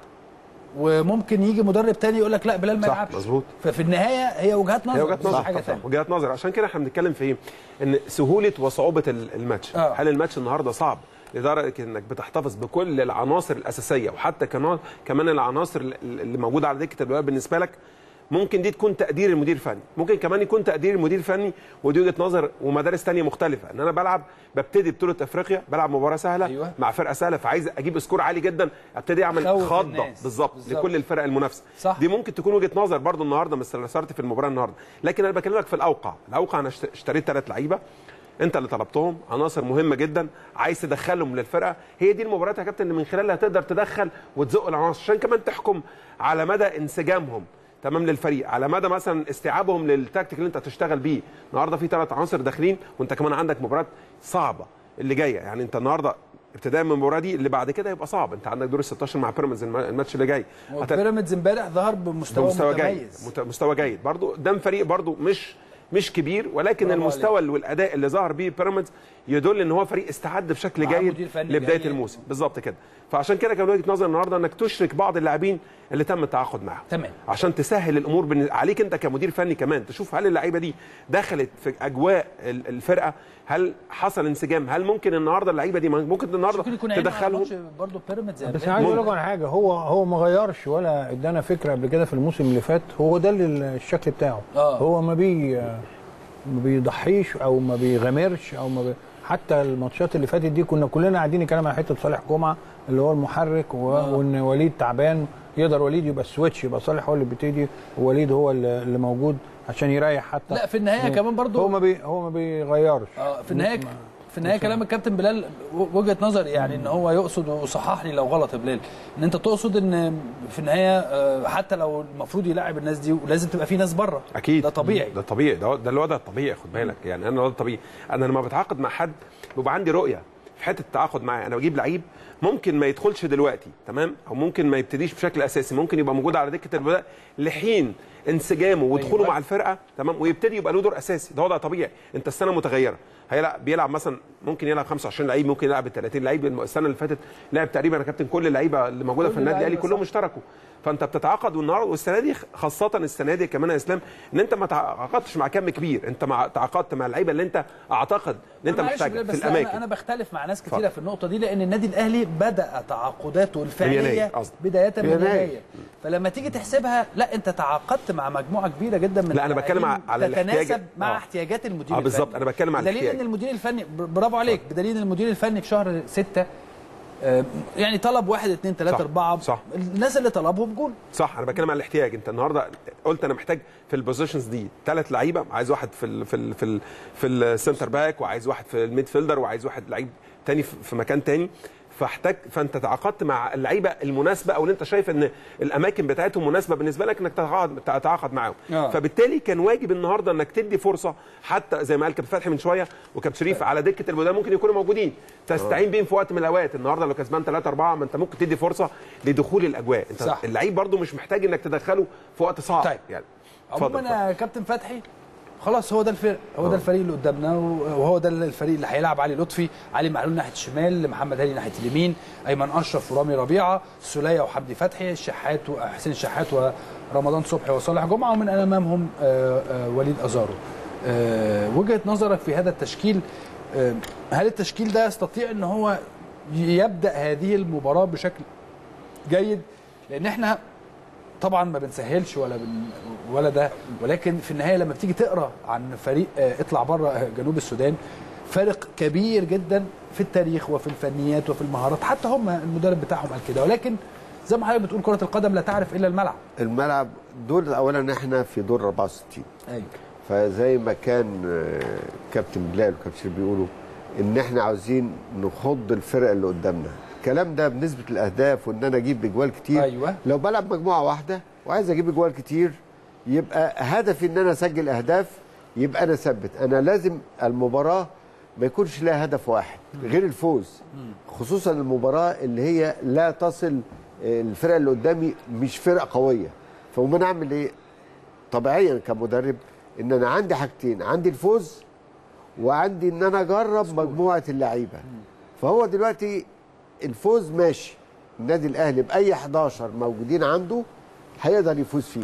وممكن يجي مدرب تاني يقول لك لا بلال ما صح، يلعبش مظبوط. ففي النهاية هي وجهات نظر هي وجهات مش نظر حاجة صح، ثانيه وجهات نظر عشان كده احنا بنتكلم في ايه؟ ان سهوله وصعوبه ال- الماتش آه. هل الماتش النهارده صعب لدرجه انك بتحتفظ بكل العناصر الاساسيه وحتى كمان كمان العناصر ال- اللي موجوده على دكه البدلاء بالنسبه لك ممكن دي تكون تقدير المدير الفني ممكن كمان يكون تقدير المدير الفني ودي وجهه نظر ومدارس تانية مختلفه ان انا بلعب ببتدي بطوله افريقيا بلعب مباراه سهله أيوة. مع فرقه سهله فعايز اجيب سكور عالي جدا ابتدي اعمل خوف خضه الناس. بالظبط بالظبط. لكل الفرق المنافسه صح. دي ممكن تكون وجهه نظر برضو النهارده مستر لاسارتي في المباراه النهارده لكن انا بكلمك في الاوقع الاوقع انا اشت- اشتريت ثلاث لعيبه انت اللي طلبتهم عناصر مهمه جدا عايز تدخلهم للفرقه هي دي المباريات يا كابتن اللي من خلالها تقدر تدخل وتزق العناصر عشان كمان تحكم على مدى انسجامهم تمام للفريق على مدى مثلا استيعابهم للتكتيك اللي انت هتشتغل بيه النهارده في ثلاث عناصر داخلين وانت كمان عندك مباراه صعبه اللي جايه يعني انت النهارده ابتداء من المباراه دي اللي بعد كده يبقى صعب انت عندك دور ال 16 مع بيراميدز الم- الماتش اللي جاي هت- بيراميدز امبارح ظهر بمستوى, بمستوى جيد متميز مت- مستوى جيد برضو قدام فريق برضو مش مش كبير ولكن برافو المستوى والاداء اللي ظهر بيه بيراميدز يدل ان هو فريق استعد بشكل معاه جيد مدير فني لبدايه جيد. الموسم بالظبط كده فعشان كده كان وجهه نظر النهارده انك تشرك بعض اللاعبين اللي تم التعاقد معاهم تمام. عشان تسهل الامور بالن- عليك انت كمدير فني كمان تشوف هل اللعيبه دي دخلت في اجواء ال- الفرقه هل حصل انسجام هل ممكن النهارده اللعيبه دي ممكن النهارده ممكن يكون عينه على تدخلهم ماتش برضه بيراميدز بس يعني عايز اقول ممكن. لكم على حاجه هو هو ما غيرش ولا ادانا فكره قبل كده في الموسم اللي فات هو ده اللي الشكل بتاعه آه. هو ما بي ما بيضحيش او ما بيغامرش او ما بي حتى الماتشات اللي فاتت دي كنا كلنا قاعدين نتكلم على حته صالح جمعه اللي هو المحرك و... وان وليد تعبان يقدر وليد يبقى السويتش يبقى صالح هو اللي بيبتدي ووليد هو اللي اللي موجود عشان يريح حتى لا في النهايه كمان برضه هو ما بي هو ما بيغيرش اه في النهايه في النهايه كلام الكابتن بلال وجهه نظري يعني ان هو يقصد وصحح لي لو غلط يا بلال ان انت تقصد ان في النهايه آه، حتى لو المفروض يلاعب الناس دي ولازم تبقى في ناس بره اكيد ده طبيعي ده طبيعي ده ده الوضع الطبيعي خد بالك يعني انا الوضع الطبيعي انا لما بتعاقد مع حد بيبقى عندي رؤيه في حته التعاقد معاه انا بجيب لعيب ممكن ما يدخلش دلوقتي تمام او ممكن ما يبتديش بشكل اساسي ممكن يبقى موجود على دكه البدلاء لحين انسجامه ودخوله أيوة. مع الفرقه تمام ويبتدي يبقى له دور اساسي ده وضع طبيعي انت السنه متغيره هيلعب بيلعب مثلا ممكن يلعب 25 لعيب ممكن يلعب 30 لعيب السنه اللي فاتت لعب تقريبا يا كابتن كل اللعيبه اللي موجوده كل في النادي الاهلي اللعيبة كلهم صح. اشتركوا فانت بتتعاقد والنهارده والسنه دي خاصه السنه دي كمان يا اسلام ان انت ما تعاقدتش مع كم كبير انت مع تعاقدت مع اللعيبه اللي انت اعتقد ان انت معلش محتاجها بلال، في بس انا الاماكن انا بختلف مع ناس كتيره اتفضل. في النقطه دي لان النادي الاهلي بدا تعاقداته الفعليه يناير قصدي. بدايه من يناير. يناير فلما تيجي تحسبها لا انت تعاقدت مع مجموعه كبيره جدا من لا، أنا بتكلم اللاعبين على الاحتياج- تتناسب مع آه. احتياجات المدير آه، بالظبط، الفني. أنا بتكلم على بدليل الاحتياج. ان المدير الفني برافو عليك بدليل ان المدير الفني في شهر ستة آه، يعني طلب واحد اثنين ثلاثة صح، أربعة صح. الناس اللي طلبهم جول صح انا بتكلم على الاحتياج انت النهارده قلت انا محتاج في البوزيشنز دي ثلاث لعيبه عايز واحد في ال في ال في ال في السنتر باك وعايز واحد في الميد فيلدر وعايز واحد لعيب تاني في في مكان تاني فاحتاج فانت تعاقدت مع اللعيبه المناسبه او اللي انت شايف ان الاماكن بتاعتهم مناسبه بالنسبه لك انك تتعاقد تتعاقد معاهم آه. فبالتالي كان واجب النهارده انك تدي فرصه حتى زي ما قال كابتن فتحي من شويه وكابتن شريف على دكه البدلاء ممكن يكونوا موجودين تستعين بيهم في وقت من الاوقات النهارده لو كسبان 3 4 ما انت ممكن تدي فرصه لدخول الاجواء انت صح. اللعيب برضو مش محتاج انك تدخله في وقت صعب طيب. يعني اتفضل، عموما يا كابتن فتحي خلاص هو ده الفرق هو ده الفريق اللي قدامنا وهو ده الفريق اللي هيلعب علي لطفي علي معلول ناحيه الشمال محمد هاني ناحيه اليمين ايمن اشرف ورامي ربيعه سوليه وحمدي فتحي الشحات وحسين الشحات ورمضان صبحي وصالح جمعه ومن امامهم آه، آه، وليد ازارو آه، وجهه نظرك في هذا التشكيل آه، هل التشكيل ده يستطيع ان هو يبدا هذه المباراه بشكل جيد لان احنا طبعا ما بنسهلش ولا بن ولا ده ولكن في النهايه لما بتيجي تقرا عن فريق آه، اطلع بره آه، جنوب السودان فارق كبير جدا في التاريخ وفي الفنيات وفي المهارات حتى هم المدرب بتاعهم قال كده ولكن زي ما حضرتك بتقول كره القدم لا تعرف الا الملعب الملعب دور اولا احنا في دور 64 ايوه فزي ما كان آه، كابتن بلال وكابتن شريف بيقولوا ان احنا عاوزين نخض الفرق اللي قدامنا الكلام ده بنسبه الاهداف وان انا اجيب اجوال كتير أيوة. لو بلعب مجموعه واحده وعايز اجيب اجوال كتير يبقى هدفي ان انا اسجل اهداف يبقى انا ثبت انا لازم المباراه ما يكونش لها هدف واحد غير الفوز خصوصا المباراه اللي هي لا تصل آه، الفرق اللي قدامي مش فرق قويه فقوم انا اعمل ايه طبيعيا كمدرب ان انا عندي حاجتين عندي الفوز وعندي ان انا اجرب مجموعه اللعيبه فهو دلوقتي الفوز ماشي النادي الاهلي باي 11 موجودين عنده هيقدر يفوز فيهم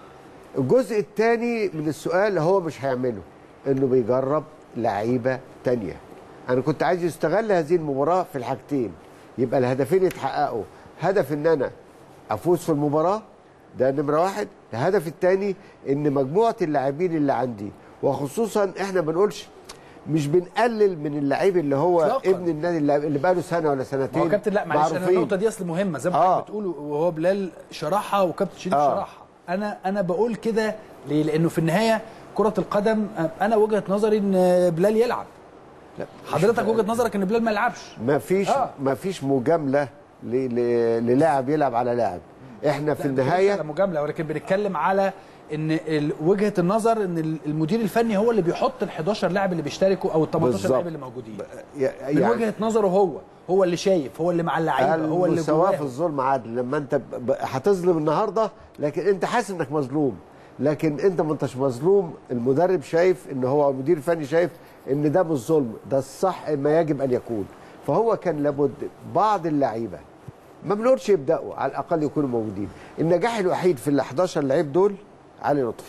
الجزء الثاني من السؤال هو مش هيعمله انه بيجرب لعيبه تانية انا كنت عايز يستغل هذه المباراه في الحاجتين يبقى الهدفين يتحققوا هدف ان انا افوز في المباراه ده نمره واحد الهدف الثاني ان مجموعه اللاعبين اللي عندي وخصوصا احنا بنقولش مش بنقلل من اللعيب اللي هو إطلاقاً. ابن النادي اللي اللي بقاله سنه ولا سنتين ما هو كابتن لا معلش انا معروفين. النقطه دي اصل مهمه زي ما آه. حضرتك بتقول وهو بلال شرحها وكابتن شريف آه. شرحها انا انا بقول كده ليه لانه في النهايه كره القدم انا وجهه نظري ان بلال يلعب لا، حضرتك وجهه نظرك ان بلال ما يلعبش ما فيش آه. ما فيش مجامله ل- ل- للاعب يلعب على لاعب احنا في لا، بنتكلمش النهايه على مجامله ولكن بنتكلم على ان ال- وجهه النظر ان ال- المدير الفني هو اللي بيحط ال 11 لاعب اللي بيشتركوا او ال 18 بالظبط. لاعب اللي موجودين ي- من وجهه نظره هو هو اللي شايف هو اللي مع اللعيبه هو اللي المساواة في جواه الظلم عدل لما انت ب- ب- هتظلم النهارده لكن انت حاسس انك مظلوم لكن انت ما انتش مظلوم المدرب شايف ان هو المدير الفني شايف ان ده مش ظلم ده الصح ما يجب ان يكون فهو كان لابد بعض اللعيبه ما بنقولش يبداوا على الاقل يكونوا موجودين النجاح الوحيد في ال 11 لعيب دول علي لطفي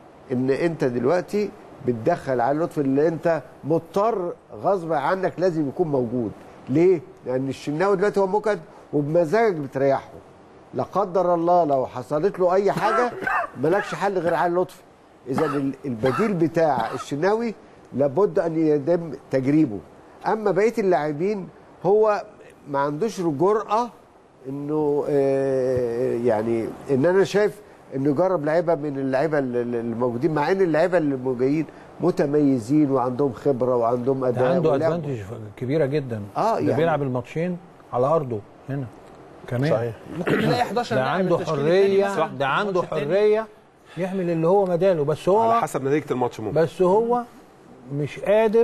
ان انت دلوقتي بتدخل علي لطفي اللي انت مضطر غصب عنك لازم يكون موجود ليه لان الشناوي دلوقتي هو مكد وبمزاجك بتريحه لا قدر الله لو حصلت له اي حاجه مالكش حل غير علي لطفي اذا ال- البديل بتاع الشناوي لابد ان يتم تجريبه اما بقيه اللاعبين هو ما عندوش جرأه انه آه، يعني ان انا شايف انه يجرب لعيبه من اللعيبه ال- ال- الموجودين مع ان اللعيبه اللي جايين متميزين وعندهم خبره وعندهم ده اداء عنده ولعبوا. ادفانتج كبيره جدا آه، ده يعني- بيلعب الماتشين على ارضه هنا كمان صحيح ممكن نلاقي 11 ده لاعب عنده التشكيل التاني حريه مثلاً ده عنده الماتش التاني. حريه يعمل اللي هو مداله بس هو على حسب نتيجه الماتش ممكن بس هو مش قادر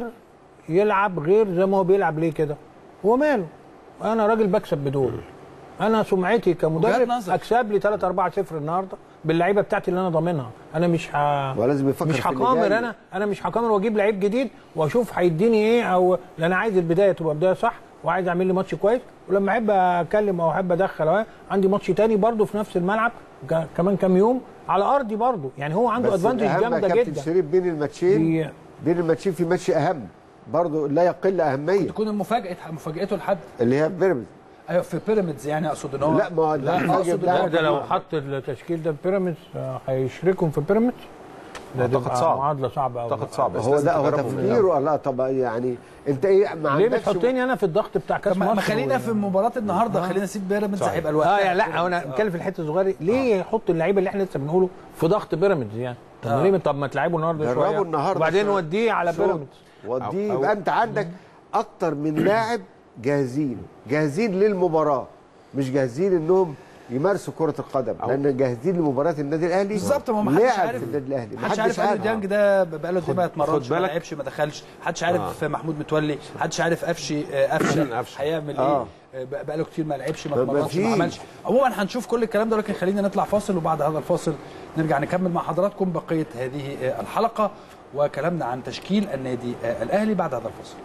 يلعب غير زي ما هو بيلعب ليه كده هو ماله انا راجل بكسب بدول انا سمعتي كمدرب وجهات نظر. اكسب لي 3 4 0 النهارده باللعيبه بتاعتي اللي انا ضامنها انا مش ه... ولازم يفكر مش في اللي هقامر جاي. انا انا مش هقامر واجيب لعيب جديد واشوف هيديني ايه او لان انا عايز البدايه تبقى بدايه صح وعايز اعمل لي ماتش كويس ولما احب اتكلم او احب ادخل أهو، عندي ماتش تاني برده في نفس الملعب ك- كمان كام يوم على ارضي برده يعني هو عنده بس ادفانتج الأهم يا جامده كابتن جدا شريف بين الماتشين بي- بين الماتشين في ماتش اهم برضه لا يقل اهميه تكون المفاجاه مفاجاته لحد اللي هي بيراميدز ايوه في بيراميدز يعني اقصد ان هو لا ما هو لا ده اقصد لا، ان لا هو ده لو حط التشكيل ده بيراميدز آه، هيشركهم في بيراميدز ده أعتقد تبقى صعب. معادله صعبه قوي اعتقد صعب بس هو لازم ده هو تجربه من الأول. تفكيره لا طب يعني انت ايه ما ليه عندكش بتحطني انا في الضغط بتاع كاس طب ما مصر ما خلينا في مباراه النهارده خلينا نسيب بيراميدز هيبقى الوقت اه يعني لا انا بتكلم في الحته الصغيره دي. ليه يحط اللعيبه اللي احنا لسه بنقوله في ضغط بيراميدز يعني طب آه. ليه ما- طب ما تلعبوا النهارده جربوا شويه النهاردة وبعدين شوية. وديه على شوط. بيراميدز وديه أو- يبقى انت عندك اكتر من لاعب جاهزين جاهزين للمباراه مش جاهزين انهم يمارسوا كرة القدم لان جاهزين لمباراة النادي الاهلي بالظبط ما حدش لعب عارف في النادي الاهلي محدش عارف اليو ديانج ده بقاله قد ايه ما اتمرنش خد ما بالك. لعبش ما دخلش محدش عارف محمود متولي محدش عارف قفشي آه، قفشه قفشة. هيعمل آه. ايه آه، بقاله كتير ما لعبش ما ما اتمرنش ما فيش. عملش عموما هنشوف كل الكلام ده ولكن خلينا نطلع فاصل وبعد هذا الفاصل نرجع نكمل مع حضراتكم بقيه هذه آه، الحلقه وكلامنا عن تشكيل النادي آه، الاهلي بعد هذا الفاصل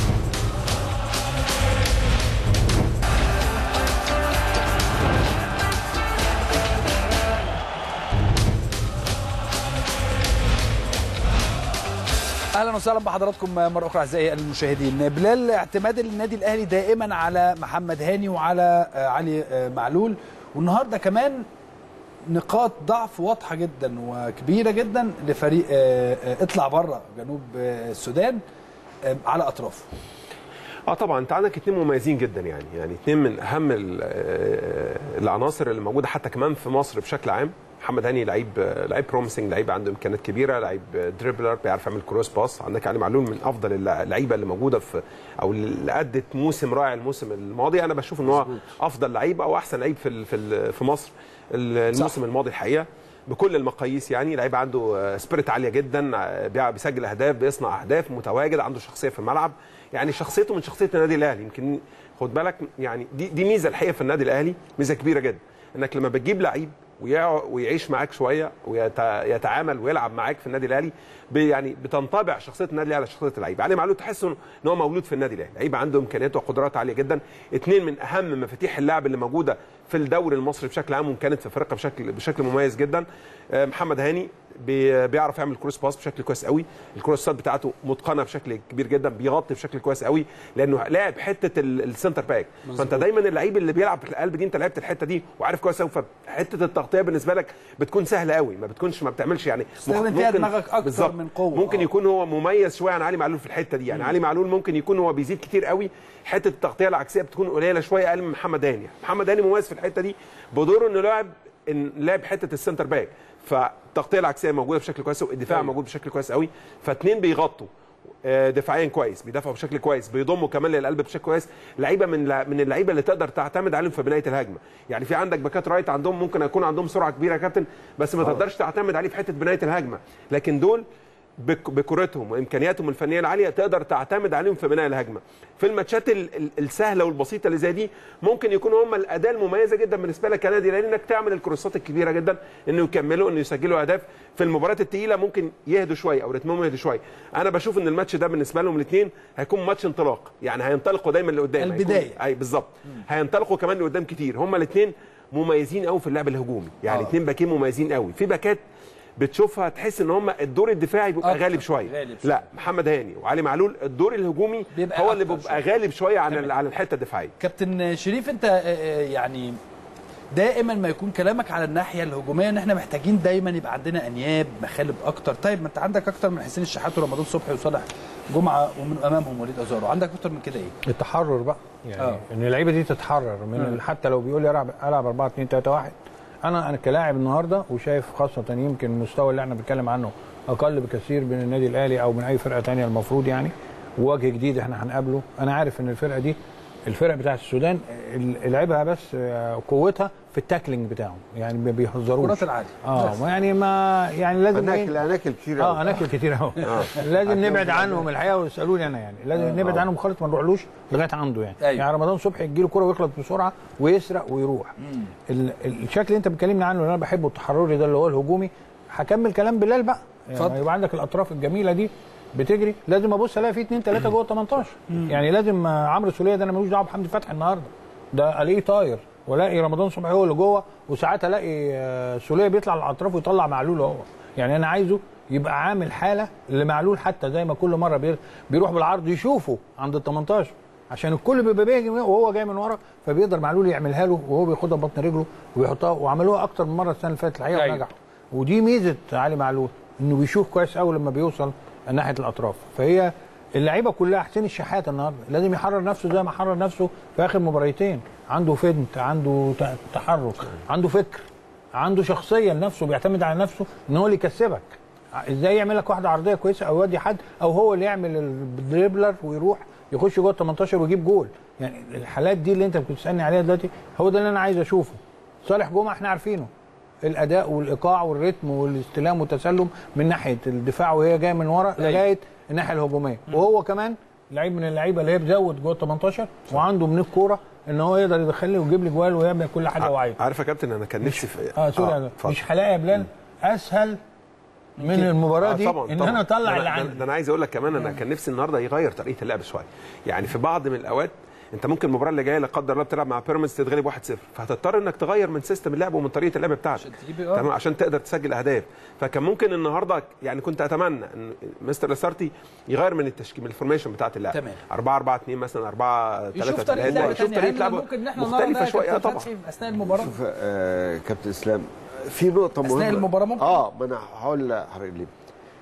اهلا وسهلا بحضراتكم مره اخرى اعزائي المشاهدين بلال اعتماد النادي الاهلي دائما على محمد هاني وعلى آه، علي آه، معلول والنهارده كمان نقاط ضعف واضحه جدا وكبيره جدا لفريق آه، آه، اطلع بره جنوب آه، السودان آه، على اطرافه اه طبعا انت عندك اثنين مميزين جدا يعني يعني اثنين من اهم ال- آه، العناصر اللي موجوده حتى كمان في مصر بشكل عام محمد هاني لعيب آه، لعيب بروميسنج لعيب عنده امكانيات كبيره لعيب آه، دريبلر بيعرف يعمل كروس باس عندك علي معلول من افضل اللع- اللعيبه اللي موجوده في او اللي ادت موسم رائع الموسم الماضي انا بشوف ان هو افضل لعيب او احسن لعيب في ال- في ال- في مصر ال- الموسم الماضي الحقيقه بكل المقاييس يعني لعيب عنده آه، سبيريت عاليه جدا آه، بيع- بيسجل اهداف بيصنع اهداف متواجد عنده شخصيه في الملعب يعني شخصيته من شخصيه النادي الاهلي يمكن خد بالك يعني دي دي ميزه الحقيقه في النادي الاهلي ميزه كبيره جدا انك لما بتجيب لعيب ويع- ويعيش معاك شويه ويتعامل ويلعب معاك في النادي الاهلي بي- يعني بتنطبع شخصيه النادي الاهلي على شخصيه اللعيب علي معلول تحس ان هو مولود في النادي الاهلي لعيب عنده امكانيات وقدرات عاليه جدا اثنين من اهم مفاتيح اللعب اللي موجوده في الدوري المصري بشكل عام وكانت في افريقيا بشكل بشكل مميز جدا آه، محمد هاني بي- بيعرف يعمل كروس باس بشكل كويس قوي الكروسات بتاعته متقنه بشكل كبير جدا بيغطي بشكل كويس قوي لانه لاعب حته ال- السنتر باك فانت دايما اللعيب اللي بيلعب في القلب دي انت لعبت الحته دي وعارف كويس قوي فحته التغطيه بالنسبه لك بتكون سهله قوي ما بتكونش ما بتعملش يعني تستخدم فيها ممكن- دماغك أكتر بالظبط. من قوة. ممكن آه. يكون هو مميز شويه عن علي معلول في الحته دي يعني علي معلول ممكن يكون هو بيزيد كتير قوي حته التغطيه العكسيه بتكون قليله شويه اقل من محمد هاني محمد هاني مميز في الحته دي بدوره انه لاعب ان لعب حته السنتر باك فالتغطيه العكسيه موجوده بشكل كويس والدفاع موجود بشكل كويس قوي فاتنين بيغطوا آه، دفاعيا كويس بيدافعوا بشكل كويس بيضموا كمان للقلب بشكل كويس لعيبه من لع- من اللعيبه اللي تقدر تعتمد عليهم في بنايه الهجمه يعني في عندك باكات رايت عندهم ممكن يكون عندهم سرعه كبيره يا كابتن بس ما تقدرش تعتمد عليه في حته بنايه الهجمه لكن دول بك- بكرتهم وامكانياتهم الفنيه العاليه تقدر تعتمد عليهم في بناء الهجمه في الماتشات ال- ال- السهله والبسيطه اللي زي دي ممكن يكونوا هم الاداه المميزه جدا بالنسبه لك كنادي لان انك تعمل الكروسات الكبيره جدا انه يكملوا انه يسجلوا اهداف في المباريات الثقيله ممكن يهدوا شويه او رتمهم يهدوا شويه انا بشوف ان الماتش ده بالنسبه لهم الاثنين هيكون ماتش انطلاق يعني هينطلقوا دايما لقدام هيكون- البداية. اي بالظبط هينطلقوا كمان لقدام كتير هم الاثنين مميزين قوي في اللعب الهجومي يعني آه. اثنين باكين مميزين قوي في باكات بتشوفها تحس ان هم الدور الدفاعي بيبقى أكتر. غالب شويه غالب شوية. لا محمد هاني وعلي معلول الدور الهجومي بيبقى هو اللي أكتر بيبقى غالب شويه عن ال- عن الحته الدفاعيه كابتن شريف انت آه، آه، يعني دائما ما يكون كلامك على الناحيه الهجوميه ان احنا محتاجين دايما يبقى عندنا انياب مخالب اكتر طيب ما انت عندك اكتر من حسين الشحات ورمضان صبحي وصالح جمعه ومن امامهم وليد ازارو عندك اكتر من كده ايه التحرر بقى يعني آه. أوه. ان اللعيبه دي تتحرر من ال- حتى لو بيقول لي العب العب 4 2 3 1 انا انا كلاعب النهارده وشايف خاصه يمكن المستوى اللي احنا بنتكلم عنه اقل بكثير من النادي الاهلي او من اي فرقه تانية المفروض يعني ووجه جديد احنا هنقابله انا عارف ان الفرقه دي الفرق بتاعت السودان ال- لعبها بس آه، قوتها في التاكلينج بتاعهم يعني ما بيهزروش الكرات العاليه اه ما يعني ما يعني لازم إيه؟ اناكل اناكل كتير اه أوي. اناكل كتير اهو لازم نبعد عنهم الحقيقه ويسالوني انا يعني لازم نبعد عنهم خالص ما نروحلوش لغايه عنده يعني أيوة. يعني رمضان صبحي يجي له كوره ويخلط بسرعه ويسرق ويروح ال- ال- الشكل اللي انت بتكلمني عنه اللي انا بحبه التحرري ده اللي هو الهجومي هكمل كلام بلال بقى اتفضل. يعني يبقى عندك الاطراف الجميله دي بتجري لازم ابص الاقي في اثنين ثلاثه جوه ال 18 يعني لازم آه، عمرو سوليه ده انا ملوش دعوه بحمدي فتحي النهارده ده الاقيه طاير والاقي رمضان صبحي هو اللي جوه وساعات الاقي آه، سوليه بيطلع على الاطراف ويطلع معلول هو يعني انا عايزه يبقى عامل حاله لمعلول حتى زي ما كل مره بير- بيروح بالعرض يشوفه عند ال 18 عشان الكل بيبقى بيهجم وهو جاي من ورا فبيقدر معلول يعملها له وهو بياخدها ببطن رجله وبيحطها وعملوها اكتر من مره السنه اللي فاتت الحقيقه أيوة. ونجحوا ودي ميزه علي معلول انه بيشوف كويس قوي لما بيوصل ناحيه الاطراف فهي اللعيبه كلها حسين الشحات النهارده لازم يحرر نفسه زي ما حرر نفسه في اخر مباريتين عنده فنت عنده ت- تحرك عنده فكر عنده شخصيه لنفسه بيعتمد على نفسه ان هو اللي يكسبك ازاي يعمل لك واحده عرضيه كويسه او يودي حد او هو اللي يعمل الدريبلر ويروح يخش جوه ال 18 ويجيب جول يعني الحالات دي اللي انت كنت بتسالني عليها دلوقتي هو ده اللي انا عايز اشوفه صالح جمعه احنا عارفينه الاداء والايقاع والريتم والاستلام والتسلم من ناحيه الدفاع وهي جايه من ورا أيوة. لغايه الناحيه الهجوميه وهو كمان لعيب من اللعيبه اللي هي بتزود جوه ال 18 وعنده من الكوره ان هو يقدر يدخل لي ويجيب لي جوال ويعمل كل حاجه هو عايزها عارف يا كابتن انا كان نفسي في اه سوري آه اتفضل. مش هلاقي يا بلال اسهل من المباراه آه دي طبعا ان طبعا. انا اطلع ده اللي ده- عندي ده انا عايز اقول لك كمان انا كان نفسي النهارده يغير طريقه اللعب شويه يعني في بعض من الاوقات انت ممكن المباراه اللي جايه لا قدر الله بتلعب مع بيراميدز تتغلب 1-0 فهتضطر انك تغير من سيستم اللعب ومن طريقه اللعب بتاعتك عشان تجيب آه. تمام عشان تقدر تسجل اهداف فكان ممكن النهارده يعني كنت اتمنى ان مستر لاسارتي يغير من التشكيل من الفورميشن بتاعت اللعب تمام. 4 4 2 مثلا 4 3 يشوف طريقه لعب يشوف تانية طريقه هل لعب ممكن ان احنا نرى مختلفه ده شويه آه كابتن طبعا فتحي اثناء المباراه شوف آه كابتن اسلام في نقطة مهمة أثناء المباراة ممكن؟ اه ما انا هقول لحضرتك ليه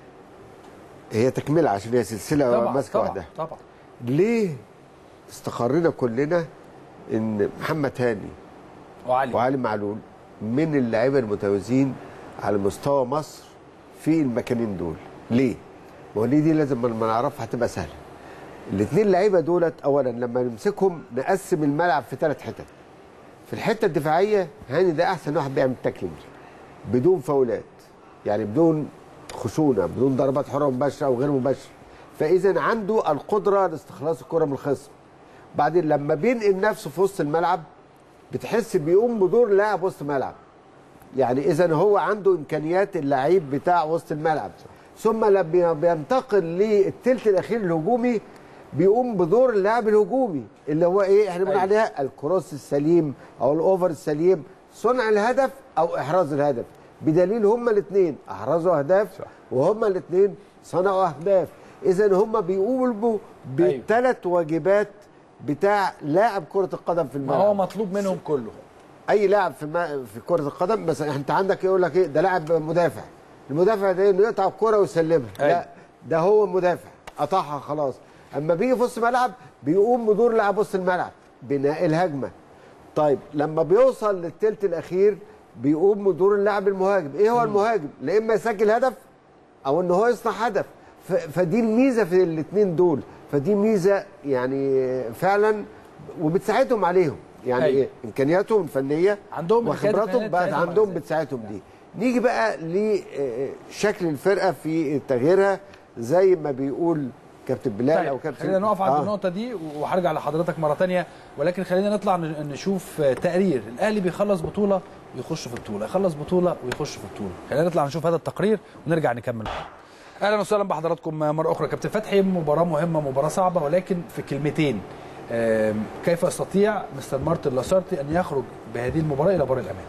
هي تكملة عشان هي سلسلة طبعا ماسكة طبعا واحدة طبعا ليه استقرينا كلنا ان محمد هاني وعلي وعلي معلول من اللعيبه المتميزين على مستوى مصر في المكانين دول ليه؟ ما هو ليه دي لازم ما نعرفها هتبقى سهله الاثنين لعيبه دولت اولا لما نمسكهم نقسم الملعب في ثلاث حتت في الحته الدفاعيه هاني ده احسن واحد بيعمل تاكلينج بدون فاولات يعني بدون خشونه بدون ضربات حره مباشره او غير مباشره فاذا عنده القدره لاستخلاص الكره من الخصم بعدين لما بينقل نفسه في وسط الملعب بتحس بيقوم بدور لاعب وسط ملعب يعني اذا هو عنده امكانيات اللعيب بتاع وسط الملعب ثم لما بينتقل للثلث الاخير الهجومي بيقوم بدور اللاعب الهجومي اللي هو ايه احنا بنقول أيوة. عليها الكروس السليم او الاوفر السليم صنع الهدف او احراز الهدف بدليل هما الاثنين احرزوا اهداف وهما الاثنين صنعوا اهداف اذا هما بيقوموا بالثلاث واجبات بتاع لاعب كره القدم في ما الملعب هو مطلوب منهم كله اي لاعب في الم... في كره القدم مثلا انت عندك يقول لك ايه ده لاعب مدافع المدافع ده انه يقطع الكره ويسلمها أيوة. لا ده هو مدافع قطعها خلاص اما بيجي في وسط الملعب بيقوم بدور لاعب وسط الملعب بناء الهجمه طيب لما بيوصل للثلث الاخير بيقوم بدور اللاعب المهاجم ايه هو المهاجم لا اما يسجل هدف او ان هو يصنع هدف ف- فدي الميزه في الاثنين دول فدي ميزه يعني فعلا وبتساعدهم عليهم يعني أيوة. إيه؟ امكانياتهم الفنيه عندهم الإمكانيات وخبراتهم الفنية بقت تساعدهم عندهم على ذلك. بتساعدهم دي نيجي بقى لشكل الفرقه في تغييرها زي ما بيقول كابتن بلال او طيب كابتن خلينا نقف عند آه. النقطة دي وهرجع لحضرتك مرة تانية ولكن خلينا نطلع ن- نشوف تقرير الأهلي بيخلص بطولة ويخش في بطولة يخلص بطولة ويخش في بطولة خلينا نطلع نشوف هذا التقرير ونرجع نكمل أهلا وسهلا بحضراتكم مرة أخرى كابتن فتحي مباراة مهمة مباراة صعبة ولكن في كلمتين آم، كيف يستطيع مستر مارتن لاسارتي أن يخرج بهذه المباراة إلى بر الأمان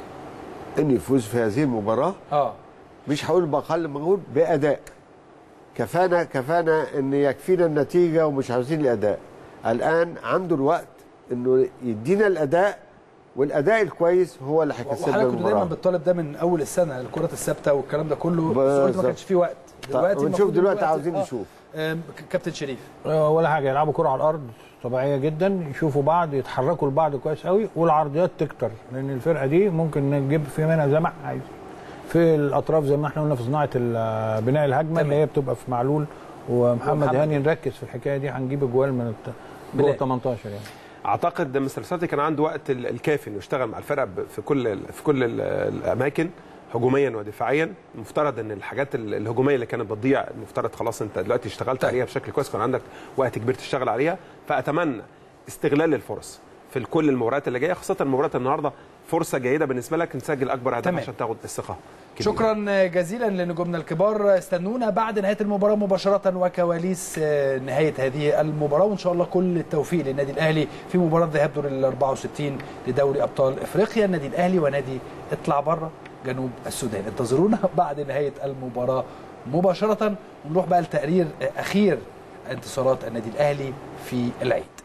ان يفوز في هذه المباراه اه مش هقول بأقل مجهود بأداء كفانا كفانا ان يكفينا النتيجه ومش عاوزين الاداء الان عنده الوقت انه يدينا الاداء والاداء الكويس هو اللي هيكسبنا وحضرتك كنت دايما المباراه بتطالب ده من اول السنه الكرات الثابته والكلام ده كله بس بالظبط. قلت ما كانش فيه وقت ونشوف المفروض دلوقتي عاوزين آه. نشوف آم، ك- كابتن شريف آه، ولا حاجه يلعبوا كره على الارض طبيعيه جدا يشوفوا بعض يتحركوا لبعض كويس قوي والعرضيات تكتر لان الفرقه دي ممكن نجيب في منها زي ما احنا عايزين في الاطراف زي ما احنا قلنا في صناعه ال- بناء الهجمه اللي هي بتبقى في معلول ومحمد ومحمد. هاني نركز في الحكايه دي هنجيب اجوال من الت- جوه بلال. 18 يعني اعتقد مستر ساتي كان عنده وقت ال- الكافي انه يشتغل مع الفرق ب- في كل ال- في كل ال- الاماكن هجوميا ودفاعيا المفترض ان الحاجات ال- الهجوميه اللي كانت بتضيع المفترض خلاص انت دلوقتي اشتغلت طيب. عليها بشكل كويس كان عندك وقت كبير تشتغل عليها فاتمنى استغلال الفرص في كل المباريات اللي جايه خاصه مباراه النهارده فرصه جيده بالنسبه لك نسجل اكبر هدف تمام. عشان تاخد الثقه كبيرة. شكرا جزيلا لنجومنا الكبار استنونا بعد نهايه المباراه مباشره وكواليس آه، نهايه هذه المباراه وان شاء الله كل التوفيق للنادي الاهلي في مباراه ذهاب دور ال 64 لدوري ابطال افريقيا النادي الاهلي ونادي اطلع بره جنوب السودان انتظرونا بعد نهايه المباراه مباشره ونروح بقى لتقرير آه، اخير انتصارات النادي الاهلي في العيد